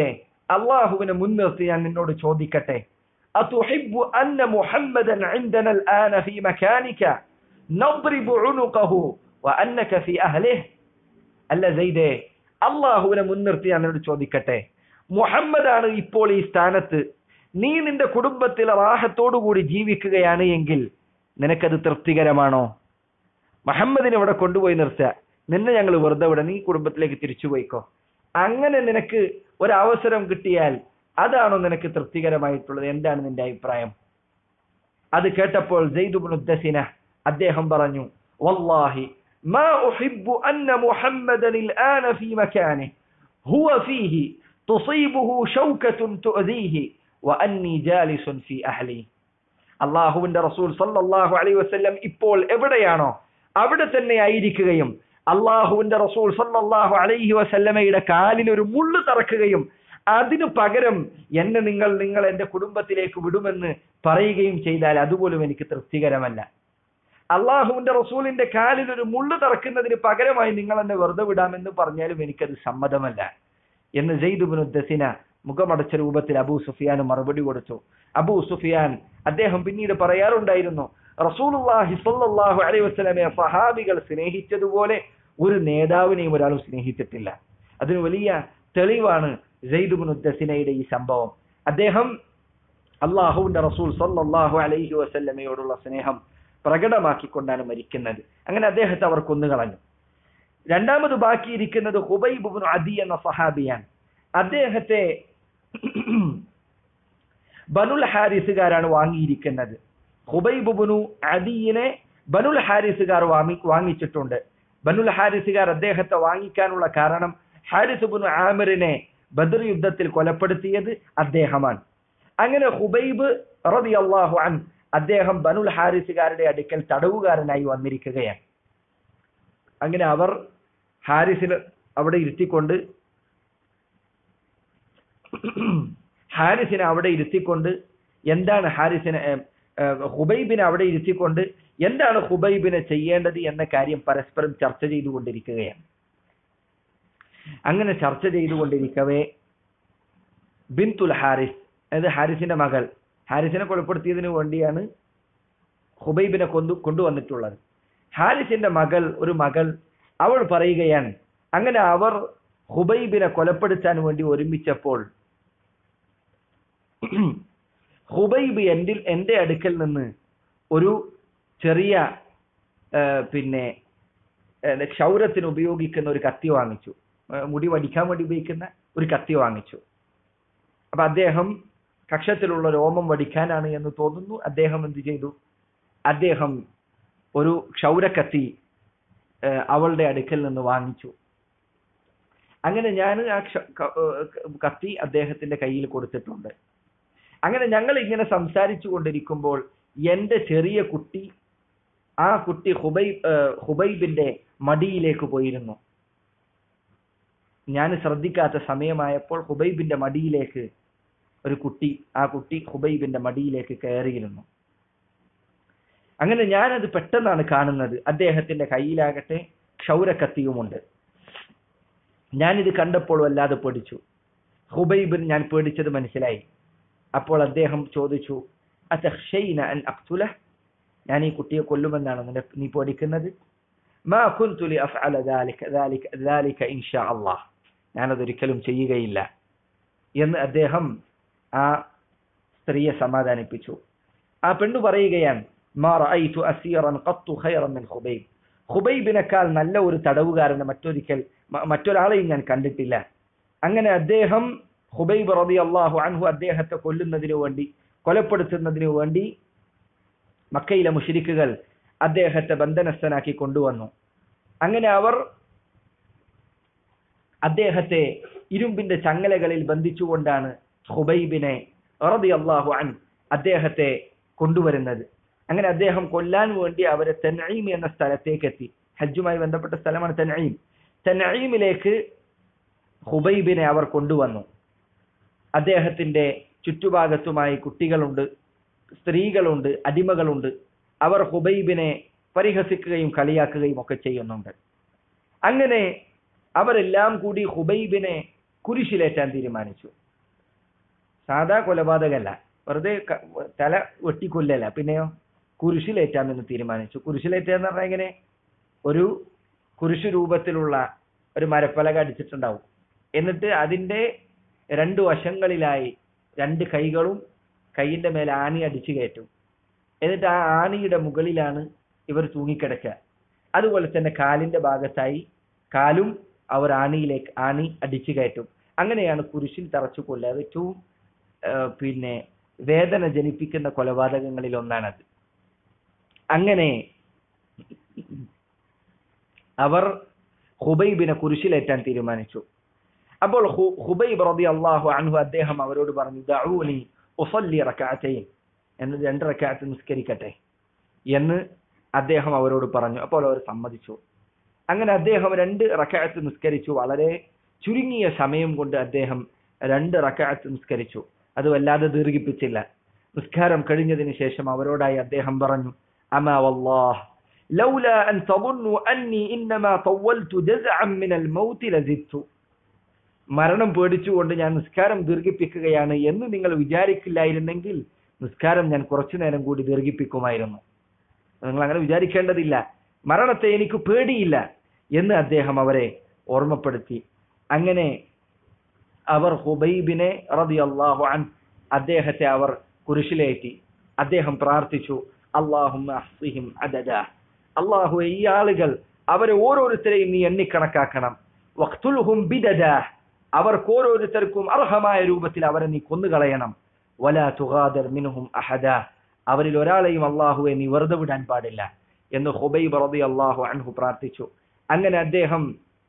Speaker 1: അള്ളാഹുവിനെ മുൻനിർത്തി ഞാൻ നിന്നോട് ചോദിക്കട്ടെ أتحب أن محمدا عندنا الآن في مكانك نضرب عنقه وأنك في أهله അല്ല സെയ്ദേ അള്ളാഹുവിനെ മുൻനിർത്തി ഞാൻ നിന്നോട് ചോദിക്കട്ടെ മുഹമ്മദാണ് ഇപ്പോൾ ഈ സ്ഥാനത്ത് നീ നിന്റെ കുടുംബത്തിൽ റാഹത്തോടുകൂടി ജീവിക്കുകയാണ് എങ്കിൽ നിനക്കത് തൃപ്തികരമാണോ മുഹമ്മദിനെ ഇവിടെ കൊണ്ടുപോയി നിർത്തുക നിന്നെ ഞങ്ങൾ വെറുതെ വിട നീ കുടുംബത്തിലേക്ക് തിരിച്ചു പോയിക്കോ അങ്ങനെ നിനക്ക് ഒരവസരം കിട്ടിയാൽ അതാണോ നിനക്ക് തൃപ്തികരമായിട്ടുള്ളത് എന്താണ് നിന്റെ അഭിപ്രായം അത് കേട്ടപ്പോൾ ജെയ്ദുബിനുദ്ദസിന അദ്ദേഹം പറഞ്ഞു വല്ലാഹി ما أحب أن محمدا الآن في مكانه هو فيه تصيبه شوكة تؤذيه وأني جالس في أهلي അള്ളാഹുവിന്റെ റസൂൽ സല്ലല്ലാഹു അലൈഹി വസല്ലം ഇപ്പോൾ എവിടെയാണോ അവിടെ തന്നെ ആയിരിക്കുകയും അള്ളാഹുവിന്റെ റസൂൽ സല്ലല്ലാഹു അലൈഹി വസല്ലമയുടെ കാലിൽ ഒരു മുള്ളു തറക്കുകയും അതിനു പകരം എന്നെ നിങ്ങൾ നിങ്ങൾ എന്റെ കുടുംബത്തിലേക്ക് വിടുമെന്ന് പറയുകയും ചെയ്താൽ അതുപോലും എനിക്ക് തൃപ്തികരമല്ല അള്ളാഹുവിന്റെ റസൂലിന്റെ കാലിൽ ഒരു മുള്ളു തറക്കുന്നതിന് പകരമായി നിങ്ങൾ എന്നെ വെറുതെ വിടാമെന്ന് പറഞ്ഞാലും എനിക്കത് സമ്മതമല്ല എന്ന് ജെയ്ദുബിനുദ്ദസിന മുഖമടച്ച രൂപത്തിൽ അബൂ സുഫിയാന് മറുപടി കൊടുത്തു അബൂ സുഫിയാൻ അദ്ദേഹം പിന്നീട് പറയാറുണ്ടായിരുന്നു റസൂലുള്ളാഹി സ്വല്ലല്ലാഹു അലൈഹി വസല്ലമയെ സഹാബികൾ സ്നേഹിച്ചതുപോലെ ഒരു നേതാവിനെയും ഒരാളും സ്നേഹിച്ചിട്ടില്ല അതിന് വലിയ തെളിവാണ് ജെയ്ദുബിനുദ്ദസിനയുടെ ഈ സംഭവം അദ്ദേഹം അള്ളാഹുവിന്റെ റസൂൽ സല്ലല്ലാഹു അലൈഹി വസല്ലമയോടുള്ള സ്നേഹം പ്രകടമാക്കിക്കൊണ്ടാണ് മരിക്കുന്നത് അങ്ങനെ അദ്ദേഹത്തെ അവർ കൊന്നുകളഞ്ഞു രണ്ടാമത് ബാക്കിയിരിക്കുന്നത് ഹുബൈബുബിൻ അദി എന്ന സഹാബിയാണ് അദ്ദേഹത്തെ ബനുൽ ഹാരിസുകാരാണ് വാങ്ങിയിരിക്കുന്നത് ഹുബൈബുബുനു അദിയിനെ ബനുൽ ഹാരിസുകാർ വാങ്ങി വാങ്ങിച്ചിട്ടുണ്ട് ബനുൽ ഹാരിസുകാർ അദ്ദേഹത്തെ വാങ്ങിക്കാനുള്ള കാരണം ഹാരിസുബുനു ആമിറിനെ ബദർ യുദ്ധത്തിൽ കൊലപ്പെടുത്തിയത് അദ്ദേഹമാണ് അങ്ങനെ ഹുബൈബ് റബി അള്ളാഹു അൻ അദ്ദേഹം ബനുൽ ഹാരിസുകാരുടെ അടുക്കൽ തടവുകാരനായി വന്നിരിക്കുകയാണ് അങ്ങനെ അവർ ഹാരിസിന് അവിടെ ഇരുത്തിക്കൊണ്ട് ഹാരിസിനെ അവിടെ ഇരുത്തിക്കൊണ്ട് എന്താണ് ഹാരിസിനെ ഹുബൈബിനെ അവിടെ ഇരുത്തിക്കൊണ്ട് എന്താണ് ഹുബൈബിനെ ചെയ്യേണ്ടത് എന്ന കാര്യം പരസ്പരം ചർച്ച ചെയ്തുകൊണ്ടിരിക്കുകയാണ് അങ്ങനെ ചർച്ച ചെയ്തുകൊണ്ടിരിക്കവേ ബിൻതുൽ ഹാരിസ് അതായത് ഹാരിസിന്റെ മകൾ ഹാരിസിനെ കൊലപ്പെടുത്തിയതിനു വേണ്ടിയാണ് ഹുബൈബിനെ കൊണ്ടു കൊണ്ടുവന്നിട്ടുള്ളത് ഹാരിസിന്റെ മകൾ ഒരു മകൾ അവൾ പറയുകയാണ് അങ്ങനെ അവർ ഹുബൈബിനെ കൊലപ്പെടുത്താൻ വേണ്ടി ഒരുമിച്ചപ്പോൾ ഹുബൈബ് എൻ്റെ എന്റെ അടുക്കൽ നിന്ന് ഒരു ചെറിയ പിന്നെ ക്ഷൗരത്തിന് ഉപയോഗിക്കുന്ന ഒരു കത്തി വാങ്ങിച്ചു മുടി വടിക്കാൻ വേണ്ടി ഉപയോഗിക്കുന്ന ഒരു കത്തി വാങ്ങിച്ചു അപ്പൊ അദ്ദേഹം കക്ഷത്തിലുള്ള രോമം വടിക്കാനാണ് എന്ന് തോന്നുന്നു അദ്ദേഹം എന്ത് ചെയ്തു അദ്ദേഹം ഒരു ക്ഷൗരക്കത്തി അവളുടെ അടുക്കൽ നിന്ന് വാങ്ങിച്ചു അങ്ങനെ ഞാൻ ആ കത്തി അദ്ദേഹത്തിന്റെ കയ്യിൽ കൊടുത്തിട്ടുണ്ട് അങ്ങനെ ഞങ്ങൾ ഇങ്ങനെ സംസാരിച്ചു കൊണ്ടിരിക്കുമ്പോൾ എന്റെ ചെറിയ കുട്ടി ആ കുട്ടി ഹുബൈബ് ഹുബൈബിന്റെ മടിയിലേക്ക് പോയിരുന്നു ഞാൻ ശ്രദ്ധിക്കാത്ത സമയമായപ്പോൾ ഹുബൈബിന്റെ മടിയിലേക്ക് ഒരു കുട്ടി ആ കുട്ടി ഹുബൈബിന്റെ മടിയിലേക്ക് കയറിയിരുന്നു അങ്ങനെ ഞാനത് പെട്ടെന്നാണ് കാണുന്നത് അദ്ദേഹത്തിന്റെ കയ്യിലാകട്ടെ ക്ഷൗരക്കത്തിയുമുണ്ട് ഞാനിത് കണ്ടപ്പോൾ വല്ലാതെ പേടിച്ചു ഹുബൈബിൻ ഞാൻ പേടിച്ചത് മനസ്സിലായി അപ്പോൾ അദ്ദേഹം ചോദിച്ചു അൻ അക്തുല ഞാൻ ഈ കുട്ടിയെ കൊല്ലുമെന്നാണ് നിന്റെ നീ പേടിക്കുന്നത് മാ കുന്തു ലി അഫ്അല ذلك ذلك ذلك ഇൻ ഷാ അല്ലാഹ് ഞാനതൊരിക്കലും ചെയ്യുകയില്ല എന്ന് അദ്ദേഹം ആ സ്ത്രീയെ സമാധാനിപ്പിച്ചു ആ പെണ്ണു പറയുകയാണ് മാ റഅയ്തു അസീറൻ ഖത്തു ഖൈറൻ മിൻ ഖുബൈബ് ഖുബൈബിനേക്കാൾ നല്ല ഒരു തടവുകാരനെ മറ്റൊരിക്കൽ മറ്റൊരാളെയും ഞാൻ കണ്ടിട്ടില്ല അങ്ങനെ അദ്ദേഹം ഹുബൈബ് റബി അള്ളാഹു അൻഹു അദ്ദേഹത്തെ കൊല്ലുന്നതിനു വേണ്ടി കൊലപ്പെടുത്തുന്നതിനു വേണ്ടി മക്കയിലെ മുഷിരിക്കുകൾ അദ്ദേഹത്തെ ബന്ധനസ്ഥനാക്കി കൊണ്ടുവന്നു അങ്ങനെ അവർ അദ്ദേഹത്തെ ഇരുമ്പിന്റെ ചങ്ങലകളിൽ ബന്ധിച്ചുകൊണ്ടാണ് ഹുബൈബിനെ റബി അള്ളാഹു അൻ അദ്ദേഹത്തെ കൊണ്ടുവരുന്നത് അങ്ങനെ അദ്ദേഹം കൊല്ലാൻ വേണ്ടി അവരെ തെനീം എന്ന സ്ഥലത്തേക്ക് എത്തി ഹജ്ജുമായി ബന്ധപ്പെട്ട സ്ഥലമാണ് തെനീം തെനീമിലേക്ക് ഹുബൈബിനെ അവർ കൊണ്ടുവന്നു അദ്ദേഹത്തിന്റെ ചുറ്റുഭാഗത്തുമായി കുട്ടികളുണ്ട് സ്ത്രീകളുണ്ട് അടിമകളുണ്ട് അവർ ഹുബൈബിനെ പരിഹസിക്കുകയും കളിയാക്കുകയും ഒക്കെ ചെയ്യുന്നുണ്ട് അങ്ങനെ അവരെല്ലാം കൂടി ഹുബൈബിനെ കുരിശിലേറ്റാൻ തീരുമാനിച്ചു സാധാ കൊലപാതകമല്ല വെറുതെ ക- തല വെട്ടിക്കൊല്ലല്ല പിന്നെയോ കുരിശിലേറ്റാമെന്ന് തീരുമാനിച്ചു കുരിശിലേറ്റാന്ന് പറഞ്ഞാൽ എങ്ങനെ ഒരു കുരിശ് രൂപത്തിലുള്ള ഒരു മരപ്പലക അടിച്ചിട്ടുണ്ടാവും എന്നിട്ട് അതിന്റെ രണ്ട് വശങ്ങളിലായി രണ്ട് കൈകളും കൈയിന്റെ മേലെ ആണി അടിച്ചു കയറ്റും എന്നിട്ട് ആ ആണിയുടെ മുകളിലാണ് ഇവർ തൂങ്ങിക്കിടക്കുക അതുപോലെ തന്നെ കാലിന്റെ ഭാഗത്തായി കാലും അവർ ആണിയിലേക്ക് ആണി അടിച്ചു കയറ്റും അങ്ങനെയാണ് കുരിശിൽ തറച്ചു കൊല്ലുക അത് ഏറ്റവും ആ, പിന്നെ വേദന ജനിപ്പിക്കുന്ന കൊലപാതകങ്ങളിൽ ഒന്നാണത് അങ്ങനെ അവർ ഹുബൈബിനെ കുരിശിലേറ്റാൻ തീരുമാനിച്ചു അപ്പോൾ ഹു- ഹുബൈബ് റബി അള്ളാഹു അൻഹു അദ്ദേഹം അവരോട് പറഞ്ഞു ദഊനി ഉസല്ലി റക്അത്തൈൻ എന്ന് രണ്ട് റക്അത്ത് നിസ്കരിക്കട്ടെ എന്ന് അദ്ദേഹം അവരോട് പറഞ്ഞു അപ്പോൾ അവർ സമ്മതിച്ചു അങ്ങനെ അദ്ദേഹം രണ്ട് റക്അത്ത് നിസ്കരിച്ചു വളരെ ചുരുങ്ങിയ സമയം കൊണ്ട് അദ്ദേഹം രണ്ട് റക്അത്ത് നിസ്കരിച്ചു അത് വല്ലാതെ ദീർഘിപ്പിച്ചില്ല നിസ്കാരം കഴിഞ്ഞതിന് ശേഷം അവരോടായി അദ്ദേഹം പറഞ്ഞു അമാ വല്ലാഹ് ലൗലാ അൻ തظنوا അന്നി ഇന്നമാ طولت جزعا من الموت لزدت മരണം പേടിച്ചുകൊണ്ട് ഞാൻ നിസ്കാരം ദീർഘിപ്പിക്കുകയാണ് എന്ന് നിങ്ങൾ വിചാരിക്കില്ലായിരുന്നെങ്കിൽ നിസ്കാരം ഞാൻ കുറച്ചു നേരം കൂടി ദീർഘിപ്പിക്കുമായിരുന്നു നിങ്ങൾ അങ്ങനെ വിചാരിക്കേണ്ടതില്ല മരണത്തെ എനിക്ക് പേടിയില്ല എന്ന് അദ്ദേഹം അവരെ ഓർമ്മപ്പെടുത്തി അങ്ങനെ അവർ ഹുബൈബിനെ റളിയല്ലാഹു അൻ അദ്ദേഹത്തെ അവർ കുരിശിലേറ്റി അദ്ദേഹം പ്രാർത്ഥിച്ചു അള്ളാഹുമ്മ അഹ്സിഹിം അദദ അള്ളാഹു ഈ ആളുകൾ അവരെ ഓരോരുത്തരെയും നീ എണ്ണിക്കണക്കാക്കണം വഖ്തുൽഹും ബിദദ അവർക്ക് ഓരോരുത്തർക്കും അർഹമായ രൂപത്തിൽ അവരെ നീ കൊന്നുകളയണം വലാ തുഗാദർ മിൻഹും അഹദ അവരിൽ ഒരാളെയും അള്ളാഹുവെ നീ വെറുതെ വിടാൻ പാടില്ല എന്ന് ഹുബൈബ് റതി അള്ളാഹു അൻഹു പ്രാർത്ഥിച്ചു അങ്ങനെ അദ്ദേഹം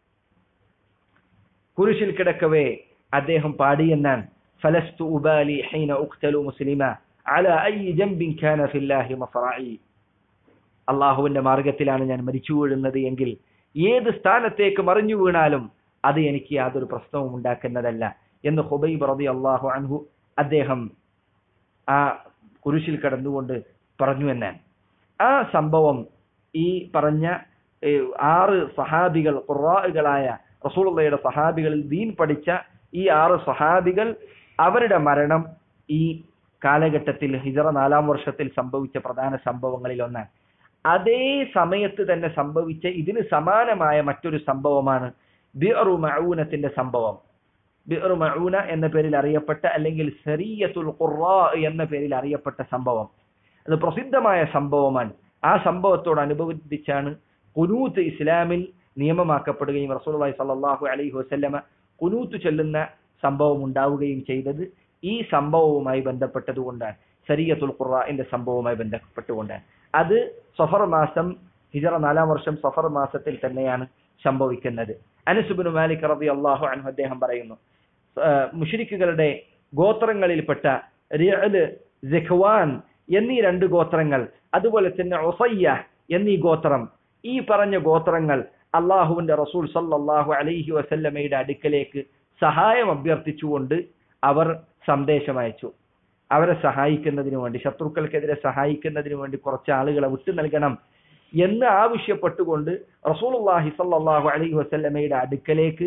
Speaker 1: കുരിശിൽ കിടക്കവേ അദ്ദേഹം പാടിയെന്നാൻ ഫലസ്തു ഉബാലി ഹൈന ഉഖ്തലു മുസ്ലിമ അല ഐ ജംബിൻ കാന ഫില്ലാഹി മഫറഈ അള്ളാഹുവിന്റെ മാർഗത്തിലാണ് ഞാൻ മരിച്ചു വീഴുന്നത് എങ്കിൽ ഏത് സ്ഥാനത്തേക്ക് മറിഞ്ഞു വീണാലും അത് എനിക്ക് യാതൊരു പ്രശ്നവും ഉണ്ടാക്കുന്നതല്ല എന്ന് ഹുബൈബ് റതി അള്ളാഹു അൻഹു അദ്ദേഹം ആ കുരിശിൽ കടന്നുകൊണ്ട് പറഞ്ഞു എന്നാൻ ആ സംഭവം ഈ പറഞ്ഞ ഏ, ആറ് സഹാബികൾ ഖുറാകളായ റസൂലുള്ളയുടെ സഹാബികളിൽ ദീൻ പഠിച്ച ഈ ആറ് സഹാബികൾ അവരുടെ മരണം ഈ കാലഘട്ടത്തിൽ ഹിജറ നാലാം വർഷത്തിൽ സംഭവിച്ച പ്രധാന സംഭവങ്ങളിൽ ഒന്നാണ് അതേ സമയത്ത് തന്നെ സംഭവിച്ച ഇതിന് സമാനമായ മറ്റൊരു സംഭവമാണ് ബിഅറു മഊനത്തിന്റെ സംഭവം ബിഅറു മഊന എന്ന പേരിൽ അറിയപ്പെട്ട അല്ലെങ്കിൽ സരിയത്തുൽ ഖുറാ എന്ന പേരിൽ അറിയപ്പെട്ട സംഭവം അത് പ്രസിദ്ധമായ സംഭവമാണ് ആ സംഭവത്തോടനുബന്ധിച്ചാണ് കുനൂത്ത് ഇസ്ലാമിൽ നിയമമാക്കപ്പെടുകയും റസൂലുള്ളാഹി സ്വല്ലല്ലാഹു അലൈഹി വസല്ലമ കുനൂത്ത് ചൊല്ലുന്ന സംഭവം ഉണ്ടാവുകയും ചെയ്തത് ഈ സംഭവവുമായി ബന്ധപ്പെട്ടതുകൊണ്ടാണ് സരിയത്തുൽ ഖുറാന്റെ സംഭവവുമായി ബന്ധപ്പെട്ടുകൊണ്ടാണ് അത് സഫർ മാസം ഹിജറ നാലാം വർഷം സഫർ മാസത്തിൽ തന്നെയാണ് സംഭവിക്കുന്നത് അനസുബിന് മാലിക് റബി അള്ളാഹു അൻഹു അദ്ദേഹം പറയുന്നു മുഷരിക്കുകളുടെ ഗോത്രങ്ങളിൽപ്പെട്ട റിഅല് സെഖ്വാൻ എന്നീ രണ്ട് ഗോത്രങ്ങൾ അതുപോലെ തന്നെ ഒസയ്യ എന്നീ ഗോത്രം ഈ പറഞ്ഞ ഗോത്രങ്ങൾ അള്ളാഹുവിന്റെ റസൂൽ സല്ലല്ലാഹു അലൈഹി വസല്ലമയുടെ അടുക്കലേക്ക് സഹായം അഭ്യർത്ഥിച്ചുകൊണ്ട് അവർ സന്ദേശം അയച്ചു അവരെ സഹായിക്കുന്നതിന് വേണ്ടി ശത്രുക്കൾക്കെതിരെ സഹായിക്കുന്നതിന് വേണ്ടി കുറച്ച് ആളുകളെ വിട്ടു നൽകണം എന്ന് ആവശ്യപ്പെട്ടുകൊണ്ട് റസൂലുള്ളാഹി സല്ലല്ലാഹു അലൈഹി വസല്ലമയുടെ അടുക്കലേക്ക്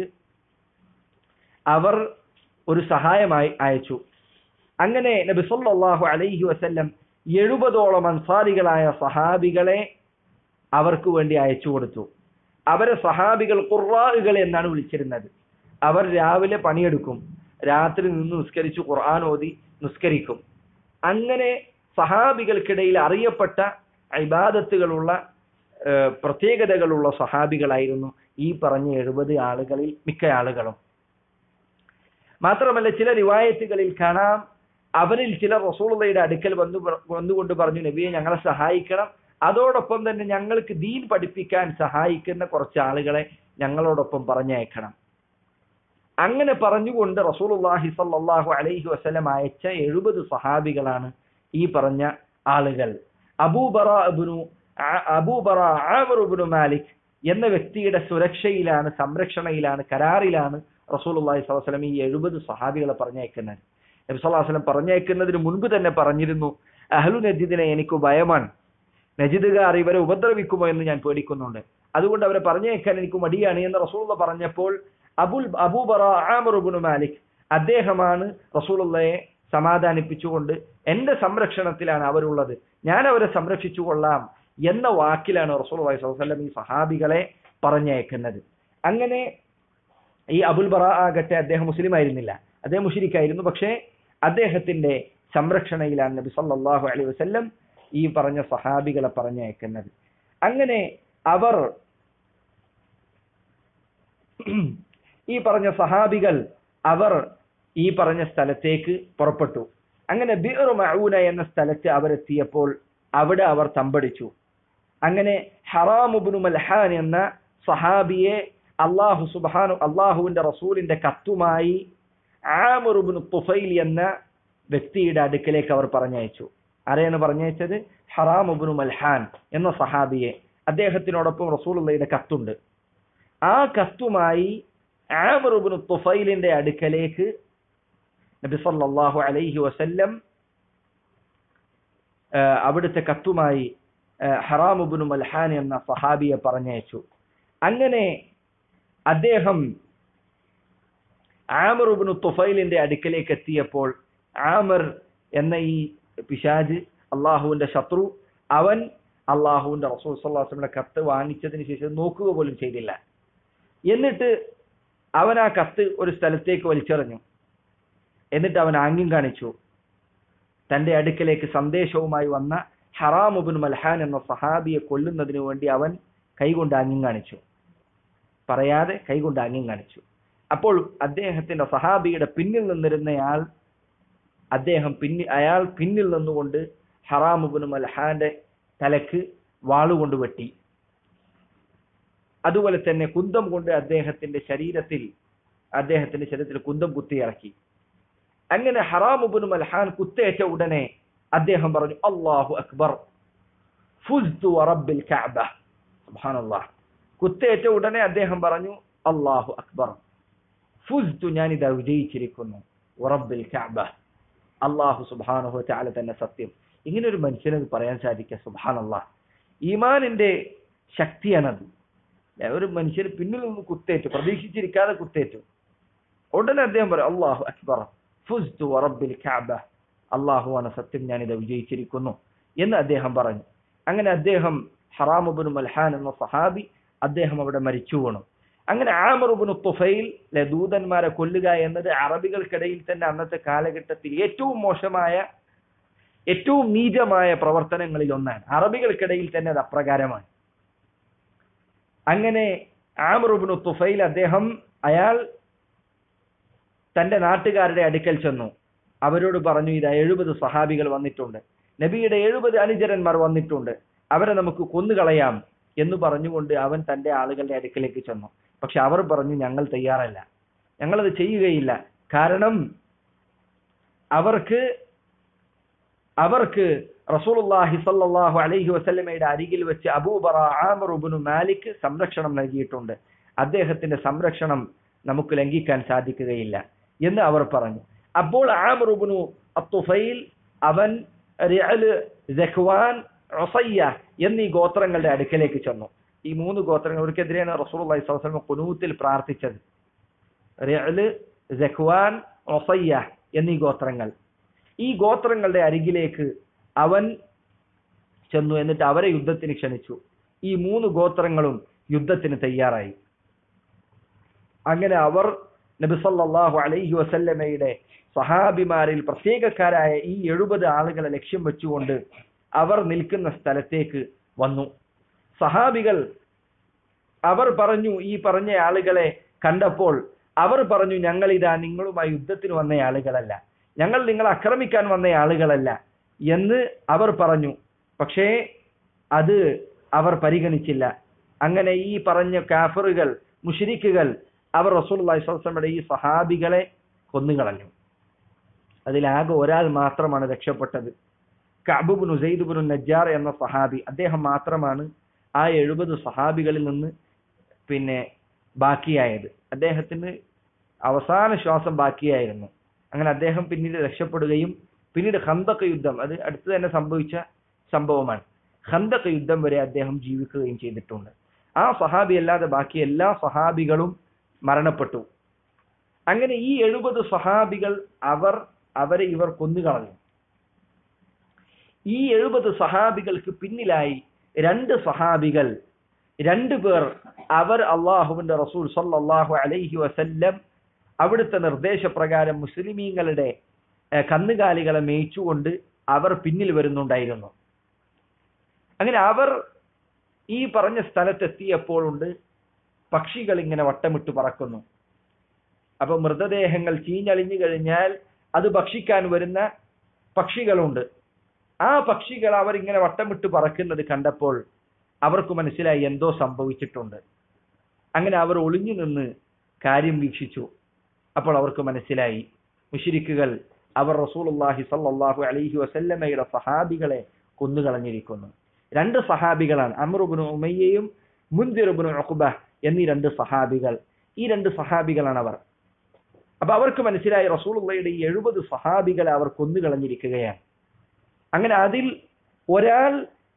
Speaker 1: അവർ ഒരു സഹായമായി അയച്ചു അങ്ങനെ നബി സല്ലല്ലാഹു അലൈഹി വസല്ലം എഴുപതോളം അൻസാരികളായ സഹാബികളെ അവർക്ക് വേണ്ടി അയച്ചു കൊടുത്തു അവരെ സഹാബികൾ ഖുർആകൾ എന്നാണ് വിളിച്ചിരുന്നത് അവർ രാവിലെ പണിയെടുക്കും രാത്രി നിന്ന് നിസ്കരിച്ച് ഖുർആൻ ഓതി നിസ്കരിക്കും അങ്ങനെ സഹാബികൾക്കിടയിൽ അറിയപ്പെട്ട ഇബാദത്തുകളുള്ള ഏഹ്, പ്രത്യേകതകളുള്ള സഹാബികളായിരുന്നു ഈ പറഞ്ഞ എഴുപത് ആളുകളിൽ മിക്ക ആളുകളും മാത്രമല്ല ചില റിവായത്തുകളിൽ കാണാം അവരിൽ ചിലർ റസൂളുള്ളയുടെ അടുക്കൽ വന്നു പറ- വന്നുകൊണ്ട് പറഞ്ഞു നബിയെ ഞങ്ങളെ സഹായിക്കണം അതോടൊപ്പം തന്നെ ഞങ്ങൾക്ക് ദീൻ പഠിപ്പിക്കാൻ സഹായിക്കുന്ന കുറച്ച് ആളുകളെ ഞങ്ങളോടൊപ്പം പറഞ്ഞയക്കണം അങ്ങനെ പറഞ്ഞുകൊണ്ട് റസൂലുള്ളാഹി സ്വല്ലല്ലാഹു അലൈഹി വസല്ലം അയച്ച എഴുപത് സഹാബികളാണ് ഈ പറഞ്ഞ ആളുകൾ അബൂബറ ഇബ്നു ആ- അബൂബറ ആമർ ഇബ്നു മാലിക് എന്ന വ്യക്തിയുടെ സുരക്ഷയിലാണ് സംരക്ഷണയിലാണ് കരാറിലാണ് റസൂലുള്ളാഹി സ്വല്ലല്ലാഹു അലൈഹി വസല്ലം ഈ എഴുപത് സഹാബികളെ പറഞ്ഞയക്കുന്നത് നബി സല്ലല്ലാഹു അലൈഹി വസല്ലം പറഞ്ഞയക്കുന്നതിന് മുൻപ് തന്നെ പറഞ്ഞിരുന്നു അഹ്ലു നജിദിനെ എനിക്ക് ഭയമാണ് നജിദുകാർ ഇവരെ ഉപദ്രവിക്കുമോ എന്ന് ഞാൻ പേടിക്കുന്നുണ്ട് അതുകൊണ്ട് അവരെ പറഞ്ഞേക്കാൻ എനിക്ക് മടിയാണ് എന്ന് റസൂലുള്ള പറഞ്ഞപ്പോൾ അബുൽ അബൂബറ ആമർ ഇബ്നു മാലിക് അദ്ദേഹമാണ് റസൂലുള്ളയെ സമാധാനിപ്പിച്ചുകൊണ്ട് എന്റെ സംരക്ഷണത്തിലാണ് അവരുള്ളത് ഞാൻ അവരെ സംരക്ഷിച്ചു കൊള്ളാം എന്ന വാക്കിലാണ് റസൂൽ വസ്ലം ഈ സഹാബികളെ പറഞ്ഞയക്കുന്നത് അങ്ങനെ ഈ അബുൽ ബറ ആകട്ടെ അദ്ദേഹം മുസ്ലിം ആയിരുന്നില്ല അദ്ദേഹം മുഷിരിക്കായിരുന്നു പക്ഷേ അദ്ദേഹത്തിന്റെ സംരക്ഷണയിലാണ് നബി സല്ലല്ലാഹു അലൈഹി വസല്ലം ഈ പറഞ്ഞ സഹാബികളെ പറഞ്ഞയക്കുന്നത് അങ്ങനെ അവർ ഈ പറഞ്ഞ സഹാബികൾ അവർ ഈ പറഞ്ഞ സ്ഥലത്തേക്ക് പുറപ്പെട്ടു അങ്ങനെ ബിർ മഊന എന്ന സ്ഥലത്ത് അവരെത്തിയപ്പോൾ അവിടെ അവർ തമ്പടിച്ചു അങ്ങനെ ഹറാമുബിനു മൽഹാൻ എന്ന സഹാബിയെ അള്ളാഹു സുബാനു അള്ളാഹുവിന്റെ റസൂലിന്റെ കത്തുമായി ആമുറുബിനു തുഫൈൽ എന്ന വ്യക്തിയുടെ അടുക്കലേക്ക് അവർ പറഞ്ഞയച്ചു ആരെയാണ് പറഞ്ഞയച്ചത് ഹറാമുബിനു മൽഹാൻ എന്ന സഹാബിയെ അദ്ദേഹത്തിനോടൊപ്പം റസൂലുള്ളയുടെ കത്തുണ്ട് ആ കത്തുമായി ആമറുബിനു തുഫൈലിന്റെ അടുക്കലേക്ക് നബി സല്ലല്ലാഹു അലൈഹി വസല്ലം അവിടുത്തെ കത്തുമായി ഹറാമുബിനു മൽഹാൻ എന്ന സഹാബിയെ പറഞ്ഞയച്ചു അങ്ങനെ അദ്ദേഹം ആമറുബിനു തുഫൈലിന്റെ അടുക്കലേക്ക് എത്തിയപ്പോൾ ആമർ എന്ന ഈ പിശാജ് അള്ളാഹുവിന്റെ ശത്രു അവൻ അള്ളാഹുവിന്റെ റസൂൽ സല്ലാസ്ലമിന്റെ കത്ത് വാങ്ങിച്ചതിന് ശേഷം നോക്കുക പോലും ചെയ്തില്ല എന്നിട്ട് അവൻ ആ കത്ത് ഒരു സ്ഥലത്തേക്ക് വലിച്ചെറിഞ്ഞു എന്നിട്ട് അവൻ ആംഗ്യം കാണിച്ചു തന്റെ അടുക്കലേക്ക് സന്ദേശവുമായി വന്ന ഹറാമുബിൻ മൽഹാൻ എന്ന സഹാബിയെ കൊല്ലുന്നതിന് വേണ്ടി അവൻ കൈകൊണ്ട് ആംഗ്യം കാണിച്ചു പറയാതെ കൈകൊണ്ട് ആംഗ്യം കാണിച്ചു അപ്പോൾ അദ്ദേഹത്തിന്റെ സഹാബിയുടെ പിന്നിൽ നിന്നിരുന്നയാൾ അദ്ദേഹം പിന്നിൽ അയാൾ പിന്നിൽ നിന്നുകൊണ്ട് ഹറാമുബിൻ മൽഹാന്റെ തലക്ക് വാളുകൊണ്ട് വെട്ടി അതുപോലെ തന്നെ കുന്തം കൊണ്ട് അദ്ദേഹത്തിന്റെ ശരീരത്തിൽ അദ്ദേഹത്തിന്റെ ശരീരത്തിൽ കുന്തം കുത്തിയിറക്കി അങ്ങനെ ഹറാമുബിൻ മൽഹാൻ കുത്തേറ്റ ഉടനെ അദ്ദേഹം പറഞ്ഞു അള്ളാഹു അക്ബർ ഫുസ്തു റബ്ബിൽ കഅബ സുബ്ഹാനല്ലാഹ് കുത്തേറ്റ ഉടനെ അദ്ദേഹം പറഞ്ഞു അള്ളാഹു അക്ബർ ഫുസ്തു ഞാൻ ഇതാ വിജയിച്ചിരിക്കുന്നു റബ്ബിൽ കഅബ അള്ളാഹു സുബ്ഹാനഹു തആല തന്നെ സത്യം ഇങ്ങനെ ഒരു മനുഷ്യനത് പറയാൻ സാധിക്കുക സുബ്ഹാനല്ലാഹ് ഈമാനിന്റെ ശക്തിയാണത് ഒരു മനുഷ്യന് പിന്നിൽ നിന്ന് കുത്തേറ്റു പ്രതീക്ഷിച്ചിരിക്കാതെ കുത്തേറ്റു ഉടനെ അദ്ദേഹം പറയും അള്ളാഹു അക്ബർ ഫുസ്തു റബ്ബിൽ കഅബ അള്ളാഹുവാണ് സത്യം ഞാനിത് വിജയിച്ചിരിക്കുന്നു എന്ന് അദ്ദേഹം പറഞ്ഞു അങ്ങനെ അദ്ദേഹം ഹറാമുബിൻ മൽഹാൻ എന്ന സഹാബി അദ്ദേഹം അവിടെ മരിച്ചു വീണു അങ്ങനെ ആമറുബിന് തുഫൈൽ ദൂതന്മാരെ കൊല്ലുക എന്നത് അറബികൾക്കിടയിൽ തന്നെ അന്നത്തെ കാലഘട്ടത്തിൽ ഏറ്റവും മോശമായ ഏറ്റവും നീചമായ പ്രവർത്തനങ്ങളിൽ ഒന്നാണ് അറബികൾക്കിടയിൽ തന്നെ അത് അപ്രകാരമാണ് അങ്ങനെ ആമറുബിന് തുഫൈൽ അദ്ദേഹം അയാൾ തന്റെ നാട്ടുകാരുടെ അടുക്കൽ ചെന്നു അവരോട് പറഞ്ഞു ഇതാ എഴുപത് സഹാബികൾ വന്നിട്ടുണ്ട് നബിയുടെ എഴുപത് അനുചരന്മാർ വന്നിട്ടുണ്ട് അവരെ നമുക്ക് കൊന്നുകളയാം എന്ന് പറഞ്ഞുകൊണ്ട് അവൻ തന്റെ ആളുകളുടെ അടുക്കലേക്ക് ചെന്നു പക്ഷെ അവർ പറഞ്ഞു ഞങ്ങൾ തയ്യാറല്ല ഞങ്ങളത് ചെയ്യുകയില്ല കാരണം അവർക്ക് അവർക്ക് റസൂലുള്ളാഹി സല്ലല്ലാഹു അലൈഹി വസല്ലമയുടെ അരികിൽ വെച്ച് അബൂബറ ആമർ ഇബ്നു മാലിക് സംരക്ഷണം നൽകിയിട്ടുണ്ട് അദ്ദേഹത്തിന്റെ സംരക്ഷണം നമുക്ക് ലംഘിക്കാൻ സാധിക്കുകയില്ല എന്ന് അവർ പറഞ്ഞു അപ്പോൾ ആമർ ഇബ്നു അത്തുഫൈൽ അവൻ റിഅൽ സഖ്വാൻ ഉസയ്യ എന്നീ ഗോത്രങ്ങളുടെ അടുക്കലേക്ക് ചെന്നു ഈ മൂന്ന് ഗോത്രങ്ങൾ അവർക്കെതിരെയാണ് റസൂലുള്ളാഹി സ്വല്ലല്ലാഹു അലൈഹി വസല്ലം ഖുനൂത്തിൽ പ്രാർത്ഥിച്ചത് റിഅൽ സഖ്വാൻ ഉസയ്യ എന്നീ ഗോത്രങ്ങൾ ഈ ഗോത്രങ്ങളുടെ അരികിലേക്ക് അവൻ ചെന്നു എന്നിട്ട് അവരെ യുദ്ധത്തിന് ക്ഷണിച്ചു ഈ മൂന്ന് ഗോത്രങ്ങളും യുദ്ധത്തിന് തയ്യാറായി അങ്ങനെ അവർ നബി സല്ലല്ലാഹു അലൈഹി വസല്ലമയുടെ സഹാബിമാരിൽ പ്രത്യേകക്കാരായ ഈ എഴുപത് ആളുകളെ ലക്ഷ്യം വെച്ചുകൊണ്ട് അവർ നിൽക്കുന്ന സ്ഥലത്തേക്ക് വന്നു സഹാബികൾ അവർ പറഞ്ഞു ഈ പറഞ്ഞ ആളുകളെ കണ്ടപ്പോൾ അവർ പറഞ്ഞു ഞങ്ങൾ ഇതാ നിങ്ങളുമായി യുദ്ധത്തിന് വന്ന ആളുകളല്ല ഞങ്ങൾ നിങ്ങളെ ആക്രമിക്കാൻ വന്ന ആളുകളല്ല എന്ന് അവർ പറഞ്ഞു പക്ഷേ അത് അവർ പരിഗണിച്ചില്ല അങ്ങനെ ഈ പറഞ്ഞ കാഫറുകൾ മുഷിരിക്കുകൾ അവർ റസൂൽ അള്ളാഹിസ്വലമയുടെ ഈ സഹാബികളെ കൊന്നുകളഞ്ഞു അതിലാകെ ഒരാൾ മാത്രമാണ് രക്ഷപ്പെട്ടത് കഅബുബുനു സെയ്ദുബുനു നജ്ജാർ എന്ന സഹാബി അദ്ദേഹം മാത്രമാണ് ആ എഴുപത് സഹാബികളിൽ നിന്ന് പിന്നെ ബാക്കിയായത് അദ്ദേഹത്തിന് അവസാന ശ്വാസം ബാക്കിയായിരുന്നു അങ്ങനെ അദ്ദേഹം പിന്നീട് രക്ഷപ്പെടുകയും പിന്നീട് ഖന്തക് യുദ്ധം അത് അടുത്ത് തന്നെ സംഭവിച്ച സംഭവമാണ് ഖന്തക് യുദ്ധം വരെ അദ്ദേഹം ജീവിക്കുകയും ചെയ്തിട്ടുണ്ട് ആ സഹാബി അല്ലാതെ ബാക്കി എല്ലാ സഹാബികളും മരണപ്പെട്ടു അങ്ങനെ ഈ എഴുപത് സഹാബികൾ അവർ അവരെ ഇവർ കൊന്നുകളഞ്ഞു ഈ എഴുപത് സഹാബികൾക്ക് പിന്നിലായി രണ്ട് സഹാബികൾ രണ്ടു പേർ അവർ അള്ളാഹുവിന്റെ റസൂൽ സല്ലല്ലാഹു അലൈഹി വസല്ലം അവിടുത്തെ നിർദ്ദേശപ്രകാരം മുസ്ലിമീങ്ങളുടെ ഏഹ്, കന്നുകാലികളെ മേയിച്ചുകൊണ്ട് അവർ പിന്നിൽ വരുന്നുണ്ടായിരുന്നു അങ്ങനെ അവർ ഈ പറഞ്ഞ സ്ഥലത്തെത്തിയപ്പോഴുണ്ട് പക്ഷികൾ ഇങ്ങനെ വട്ടമിട്ട് പറക്കുന്നു അപ്പൊ മൃതദേഹങ്ങൾ ചീഞ്ഞളിഞ്ഞു കഴിഞ്ഞാൽ അത് ഭക്ഷിക്കാൻ വരുന്ന പക്ഷികളുണ്ട് ആ പക്ഷികൾ അവരിങ്ങനെ വട്ടമിട്ട് പറക്കുന്നത് കണ്ടപ്പോൾ അവർക്ക് മനസ്സിലായി എന്തോ സംഭവിച്ചിട്ടുണ്ട് അങ്ങനെ അവർ ഒളിഞ്ഞു നിന്ന് കാര്യം വീക്ഷിച്ചു അപ്പോൾ അവർക്ക് മനസ്സിലായി മുഷിരിക്കുകൾ അവർ റസൂലുള്ളാഹി സല്ലല്ലാഹു അലൈഹി വസല്ലമയുടെ സഹാബികളെ കൊന്നുകളഞ്ഞിരിക്കുന്നു രണ്ട് സഹാബികളാണ് അമറുബിന് ഉമയ്യയും മുൻതിറുബിന് ഉഖബ എന്നീ രണ്ട് സഹാബികൾ ഈ രണ്ട് സഹാബികളാണ് അവർ അപ്പൊ അവർക്ക് മനസ്സിലായി റസൂലുള്ളയുടെ ഈ എഴുപത് സഹാബികളെ അവർ കൊന്നുകളഞ്ഞിരിക്കുകയാണ് അങ്ങനെ അതിൽ ഒരാൾ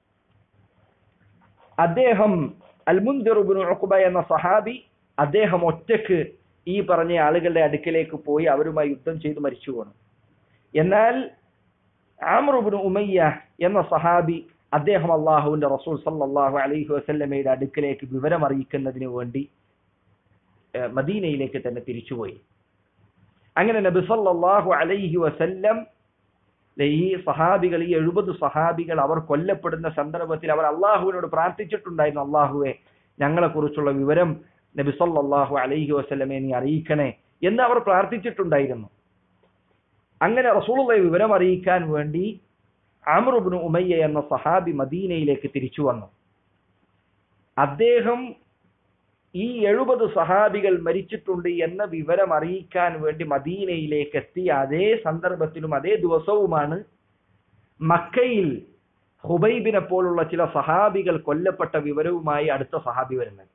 Speaker 1: അദ്ദേഹം അൽമുന്തിറുബിന് ഉഖബ എന്ന സഹാബി അദ്ദേഹം ഒറ്റക്ക് ഈ പറഞ്ഞ ആളുകളുടെ അടുക്കലേക്ക് പോയി അവരുമായി യുദ്ധം ചെയ്ത് മരിച്ചു പോണു എന്നാൽ ആമറുബിന് ഉമയ്യ എന്ന സഹാബി അദ്ദേഹം അള്ളാഹുവിന്റെ റസൂൽ സല്ലല്ലാഹു അലൈഹി വസല്ലമയുടെ അടുക്കലേക്ക് വിവരം അറിയിക്കുന്നതിന് വേണ്ടി ഏഹ്, മദീനയിലേക്ക് തന്നെ തിരിച്ചുപോയി അങ്ങനെ നബി സല്ലല്ലാഹു അലൈഹി വസല്ലം ഈ സഹാബികൾ ഈ എഴുപത് സഹാബികൾ അവർ കൊല്ലപ്പെടുന്ന സന്ദർഭത്തിൽ അവർ അള്ളാഹുവിനോട് പ്രാർത്ഥിച്ചിട്ടുണ്ടായിരുന്നു അള്ളാഹുവെ ഞങ്ങളെ കുറിച്ചുള്ള വിവരം നബി സല്ലല്ലാഹു അലൈഹി വസല്ലമെ നീ അറിയിക്കണേ എന്ന് അവർ പ്രാർത്ഥിച്ചിട്ടുണ്ടായിരുന്നു അങ്ങനെ റസൂലുള്ളയെ വിവരം അറിയിക്കാൻ വേണ്ടി അമറുബ്നു ഉമയ്യ എന്ന സഹാബി മദീനയിലേക്ക് തിരിച്ചു വന്നു അദ്ദേഹം ഈ എഴുപത് സഹാബികൾ മരിച്ചിട്ടുണ്ട് എന്ന വിവരം അറിയിക്കാൻ വേണ്ടി മദീനയിലേക്ക് എത്തിയ അതേ സന്ദർഭത്തിലും അതേ ദിവസവുമാണ് മക്കയിൽ ഹുബൈബിനെ പോലുള്ള ചില സഹാബികൾ കൊല്ലപ്പെട്ട വിവരവുമായി അടുത്ത സഹാബി വരുന്നത്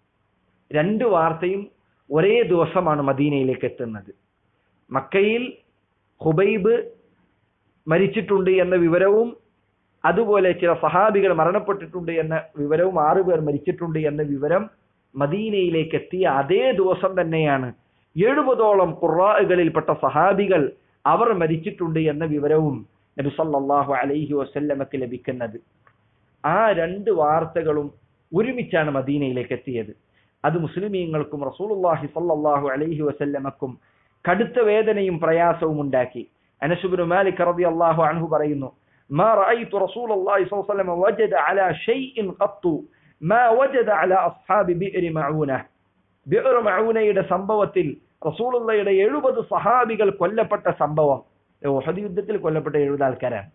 Speaker 1: രണ്ട് വാർത്തയും ഒരേ ദിവസമാണ് മദീനയിലേക്ക് എത്തുന്നത് മക്കയിൽ ഹുബൈബ് മരിച്ചിട്ടുണ്ട് എന്ന വിവരവും അതുപോലെ ചില സഹാബികൾ മരണപ്പെട്ടിട്ടുണ്ട് എന്ന വിവരവും ആറുപേർ മരിച്ചിട്ടുണ്ട് എന്ന വിവരം മദീനയിലേക്ക് എത്തിയ അതേ ദിവസം തന്നെയാണ് എഴുപതോളം ഖുറാകളിൽപ്പെട്ട സഹാബികൾ അവർ മരിച്ചിട്ടുണ്ട് എന്ന വിവരവും നബി സല്ലല്ലാഹു അലൈഹി വസല്ലമക്ക് ലഭിക്കുന്നത് ആ രണ്ട് വാർത്തകളും ഒരുമിച്ചാണ് മദീനയിലേക്ക് എത്തിയത് അത് മുസ്ലിമീങ്ങൾക്കും റസൂലുള്ളാഹി സല്ലല്ലാഹു അലൈഹി വസല്ലമക്കും കടുത്ത വേദനയും പ്രയാസവും ഉണ്ടാക്കി അനസുബിന് മാലിക് റളിയല്ലാഹു അൻഹു പറയുന്നു ما رأيت رسول الله صلى الله عليه وسلم وجد على شيء قط ما وجد على أصحاب بئر معونة ബിഅർ മഊനയുടെ സംഭവത്തിൽ റസൂലുള്ളയുടെ എഴുപത് സഹാബികൾ കൊല്ലപ്പെട്ട സംഭവം ഉഹദ് യുദ്ധത്തിൽ കൊല്ലപ്പെട്ട എഴുപത് ആൾക്കാരാണ്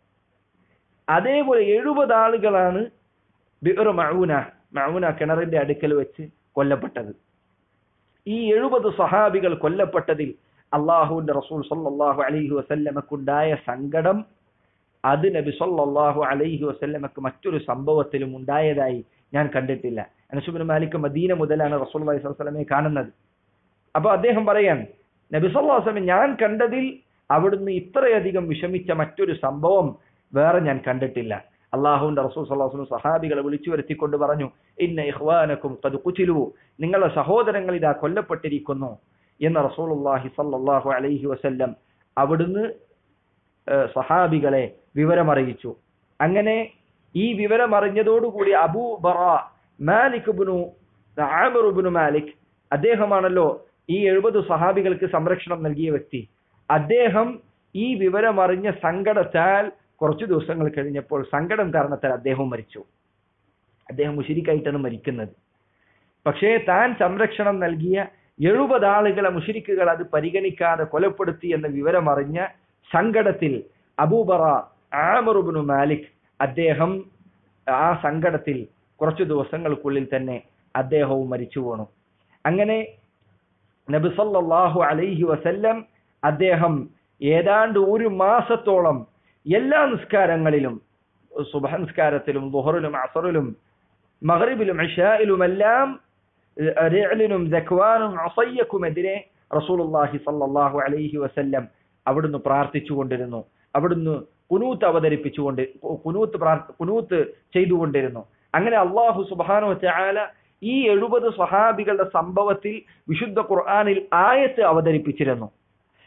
Speaker 1: അതേപോലെ എഴുപത് ആളുകളാണ് ബിഅർ മഊന മഊന കിണറിന്റെ അടുക്കൽ വെച്ച് കൊല്ലപ്പെട്ടത് ഈ എഴുപത് സഹാബികൾ കൊല്ലപ്പെട്ടതിൽ അള്ളാഹുവിന്റെ റസൂൽ സല്ലല്ലാഹു അലൈഹി വസല്ലമക്കുണ്ടായ സങ്കടം അത് നബി സല്ലല്ലാഹു അലൈഹി വസല്ലമക്ക് മറ്റൊരു സംഭവത്തിലും ഉണ്ടായതായി ഞാൻ കണ്ടിട്ടില്ല അനസുബിന് മാലിക് മദീന മുതലാണ് റസൂൽ അലൈഹി വസല്ലമയെ കാണുന്നത് അപ്പൊ അദ്ദേഹം പറയാൻ നബി സല്ലല്ലാഹു അലൈഹി വസല്ലം ഞാൻ കണ്ടതിൽ അവിടുന്ന് ഇത്രയധികം വിഷമിച്ച മറ്റൊരു സംഭവം വേറെ ഞാൻ കണ്ടിട്ടില്ല അള്ളാഹുവിന്റെ റസൂൽ സല്ലല്ലാഹു അലൈഹി വസല്ലം സഹാബികളെ വിളിച്ചു വരുത്തിക്കൊണ്ട് പറഞ്ഞു ഇന്ന ഇഖ്വാനക്കും ഖദ് ഖുതിലു നിങ്ങളുടെ സഹോദരങ്ങൾ ഇതാ കൊല്ലപ്പെട്ടിരിക്കുന്നു എന്ന് റസൂലുള്ളാഹി സല്ലല്ലാഹു അലൈഹി വസല്ലം അവിടുന്ന് ഏഹ്, സഹാബികളെ വിവരമറിയിച്ചു അങ്ങനെ ഈ വിവരമറിഞ്ഞതോടുകൂടി അബൂ ബറ മാലിക് ബിനു ആമിർ ബിനു മാലിക് അദ്ദേഹമാണല്ലോ ഈ എഴുപത് സഹാബികൾക്ക് സംരക്ഷണം നൽകിയ വ്യക്തി അദ്ദേഹം ഈ വിവരമറിഞ്ഞ സങ്കടത്താൽ കുറച്ചു ദിവസങ്ങൾ കഴിഞ്ഞപ്പോൾ സങ്കടം കാരണത്താൽ അദ്ദേഹം മരിച്ചു അദ്ദേഹം മുഷിരിക്കായിട്ടാണ് മരിക്കുന്നത് പക്ഷേ താൻ സംരക്ഷണം നൽകിയ എഴുപത് ആളുകളെ മുഷിരിക്കുകൾ അത് പരിഗണിക്കാതെ കൊലപ്പെടുത്തി എന്ന വിവരമറിഞ്ഞ സങ്കടത്തിൽ അബൂബറ ആമറുബിനു മാലിക് അദ്ദേഹം ആ സങ്കടത്തിൽ കുറച്ചു ദിവസങ്ങൾക്കുള്ളിൽ തന്നെ അദ്ദേഹവും മരിച്ചു വീണു അങ്ങനെ നബി സല്ലല്ലാഹു അലൈഹി വസല്ലം അദ്ദേഹം ഏതാണ്ട് ഒരു മാസത്തോളം എല്ലാ നിസ്കാരങ്ങളിലും സുബഹ നിസ്കാരത്തിലും ദുഹറിലും അസറിലും മഗ്രിബിലും ഇഷായിലുമെല്ലാം രഅലിനും ദക്വാനും അസയ്യക്കുമെതിരെ റസൂലുള്ളാഹി സല്ലല്ലാഹു അലൈഹി വസല്ലം അവിടുന്ന് പ്രാർത്ഥിച്ചുകൊണ്ടിരുന്നു അവിടുന്ന് കുനൂത്ത് അവതരിപ്പിച്ചുകൊണ്ട് കുനൂത്ത് പ്രാർത്ഥ കുനൂത്ത് ചെയ്തുകൊണ്ടിരുന്നു അങ്ങനെ അള്ളാഹു സുബാനു ചാല ഈ എഴുപത് സഹാബികളുടെ സംഭവത്തിൽ വിശുദ്ധ ഖുർആനിൽ ആയത്ത് അവതരിപ്പിച്ചിരുന്നു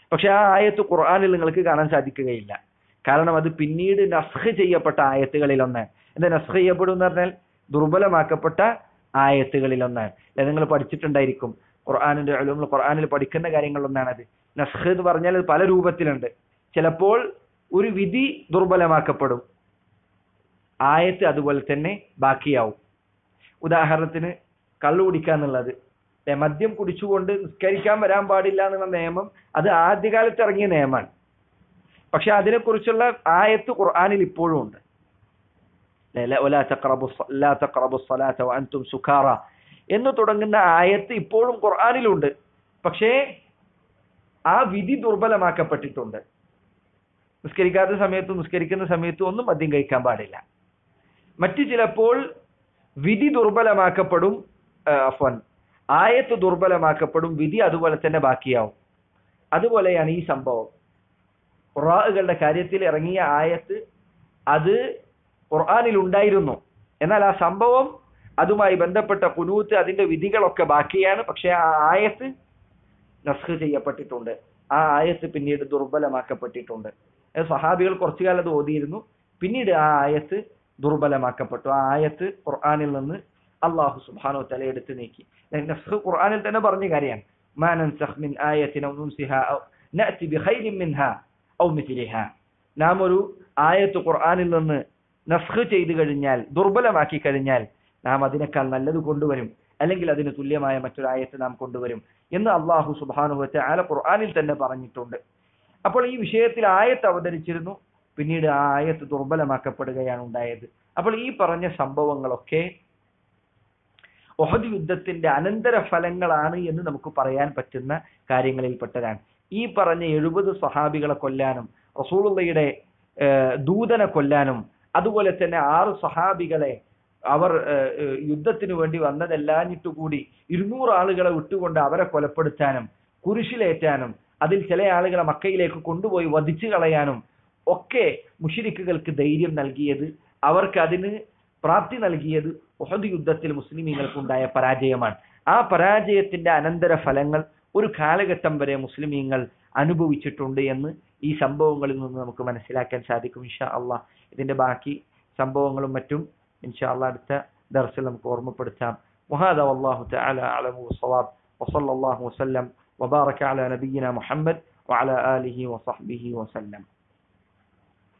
Speaker 1: പക്ഷെ ആ ആയത്ത് ഖുർആനിൽ നിങ്ങൾക്ക് കാണാൻ സാധിക്കുകയില്ല കാരണം അത് പിന്നീട് നസ്ഖ് ചെയ്യപ്പെട്ട ആയത്തുകളിൽ ഒന്നാണ് എന്താ നസ്ഖ് ചെയ്യപ്പെടും എന്ന് പറഞ്ഞാൽ ദുർബലമാക്കപ്പെട്ട ആയത്തുകളിൽ ഒന്നാണ് അല്ലെ നിങ്ങൾ പഠിച്ചിട്ടുണ്ടായിരിക്കും ഖുർആാനിന്റെ അലുങ്ങൾ ഖുർആാനിൽ പഠിക്കുന്ന കാര്യങ്ങളിലൊന്നാണത് നസ്ഖ് എന്ന് പറഞ്ഞാൽ അത് പല രൂപത്തിലുണ്ട് ചിലപ്പോൾ ഒരു വിധി ദുർബലമാക്കപ്പെടും ആയത്ത് അതുപോലെ തന്നെ ബാക്കിയാവും ഉദാഹരണത്തിന് കള്ളു കുടിക്കുക എന്നുള്ളത് ഏ, മദ്യം കുടിച്ചുകൊണ്ട് നിസ്കരിക്കാൻ വരാൻ പാടില്ല എന്നുള്ള നിയമം അത് ആദ്യകാലത്ത് ഇറങ്ങിയ നിയമമാണ് പക്ഷെ അതിനെക്കുറിച്ചുള്ള ആയത്ത് ഖുർആനിൽ ഇപ്പോഴും ഉണ്ട് ല- ല- വലാ തഖറബു സ്വ- ലാ തഖറബു സ്വലാത്ത വഅൻതും സുഖാറ എന്ന് തുടങ്ങുന്ന ആയത്ത് ഇപ്പോഴും ഖുർആനിലുണ്ട് പക്ഷേ ആ വിധി ദുർബലമാക്കപ്പെട്ടിട്ടുണ്ട് നിസ്കരിക്കാത്ത സമയത്തും നിസ്കരിക്കുന്ന സമയത്തും ഒന്നും മദ്യം കഴിക്കാൻ പാടില്ല മറ്റു ചിലപ്പോൾ വിധി ദുർബലമാക്കപ്പെടും ആ, അഫ്വാൻ ആയത്ത് ദുർബലമാക്കപ്പെടും വിധി അതുപോലെ തന്നെ ബാക്കിയാവും അതുപോലെയാണ് ഈ സംഭവം ഖുറാകളുടെ കാര്യത്തിൽ ഇറങ്ങിയ ആയത്ത് അത് ഖുർആനിൽ ഉണ്ടായിരുന്നു എന്നാൽ ആ സംഭവം അതുമായി ബന്ധപ്പെട്ട കുനൂത്ത് അതിന്റെ വിധികളൊക്കെ ബാക്കിയാണ് പക്ഷെ ആ ആയത്ത് നസ്ഖ് ചെയ്യപ്പെട്ടിട്ടുണ്ട് ആ ആയത്ത് പിന്നീട് ദുർബലമാക്കപ്പെട്ടിട്ടുണ്ട് അത് സഹാബികൾ കുറച്ചു കാലം അത് ഓതിയിരുന്നു പിന്നീട് ആ ആയത്ത് ദുർബലമാക്കപ്പെട്ടു ആ ആയത്ത് ഖുർആനിൽ നിന്ന് അള്ളാഹു സുബ്ഹാനഹു വതആല എടുത്തു നീക്കി നസ്ഖ് ഖുർആനിൽ തന്നെ പറഞ്ഞ കാര്യമാണ് മാ നൻസഖ് മിൻ ആയത്തിൻ ഔ നുൻസിഹാ ഔ നഅതി ബിഖൈരിൻ മിൻഹാ ഔ മിസ്ലിഹാ നാം ഒരു ആയത്ത് ഖുർആനിൽ നിന്ന് നസ്ഖ് ചെയ്തു കഴിഞ്ഞാൽ ദുർബലമാക്കി കഴിഞ്ഞാൽ നാം അതിനേക്കാൾ നല്ലത് കൊണ്ടുവരും അല്ലെങ്കിൽ അതിന് തുല്യമായ മറ്റൊരു ആയത്ത് നാം കൊണ്ടുവരും എന്ന് അള്ളാഹു സുബ്ഹാനഹു വതആല ഖുർആനിൽ തന്നെ പറഞ്ഞിട്ടുണ്ട് അപ്പോൾ ഈ വിഷയത്തിൽ ആയത്ത് അവതരിച്ചിരുന്നു പിന്നീട് ആ ആയത്ത് ദുർബലമാക്കപ്പെടുകയാണ് ഉണ്ടായത് അപ്പോൾ ഈ പറഞ്ഞ സംഭവങ്ങളൊക്കെ ഒഹദ് യുദ്ധത്തിന്റെ അനന്തര ഫലങ്ങളാണ് എന്ന് നമുക്ക് പറയാൻ പറ്റുന്ന കാര്യങ്ങളിൽപ്പെട്ടതാണ് ഈ പറഞ്ഞ എഴുപത് സഹാബികളെ കൊല്ലാനും റസൂലുള്ളയുടെ ഏഹ്, ദൂതനെ കൊല്ലാനും അതുപോലെ തന്നെ ആറ് സഹാബികളെ അവർ ഏഹ്, ഏഹ്, യുദ്ധത്തിന് വേണ്ടി വന്നതല്ലാഞ്ഞിട്ടു കൂടി ഇരുന്നൂറ് ആളുകളെ വിട്ടുകൊണ്ട് അവരെ കൊലപ്പെടുത്താനും കുരിശിലേറ്റാനും അതിൽ ചില ആളുകളെ മക്കയിലേക്ക് കൊണ്ടുപോയി വധിച്ചു കളയാനും ഒക്കെ മുഷിരിക്കുകൾക്ക് ധൈര്യം നൽകിയത് അവർക്ക് അതിന് പ്രാപ്തി നൽകിയത് ഉഹദ് യുദ്ധത്തിൽ മുസ്ലിമീങ്ങൾക്കുണ്ടായ പരാജയമാണ് ആ പരാജയത്തിന്റെ അനന്തര ഫലങ്ങൾ ഒരു കാലഘട്ടം വരെ മുസ്ലിമീങ്ങൾ അനുഭവിച്ചിട്ടുണ്ട് എന്ന് ഈ സംഭവങ്ങളിൽ നിന്ന് നമുക്ക് മനസ്സിലാക്കാൻ സാധിക്കും ഇൻഷാ അള്ളാഹ് ഇതിന്റെ ബാക്കി സംഭവങ്ങളും മറ്റും ഇൻഷാ അള്ളാഹ് അടുത്ത ദർസിൽ നമുക്ക് ഓർമ്മപ്പെടുത്താം وهذا والله تعالى أعلم والصواب وصلى الله وسلم وبارك على نبينا محمد وعلى آله وصحبه وسلم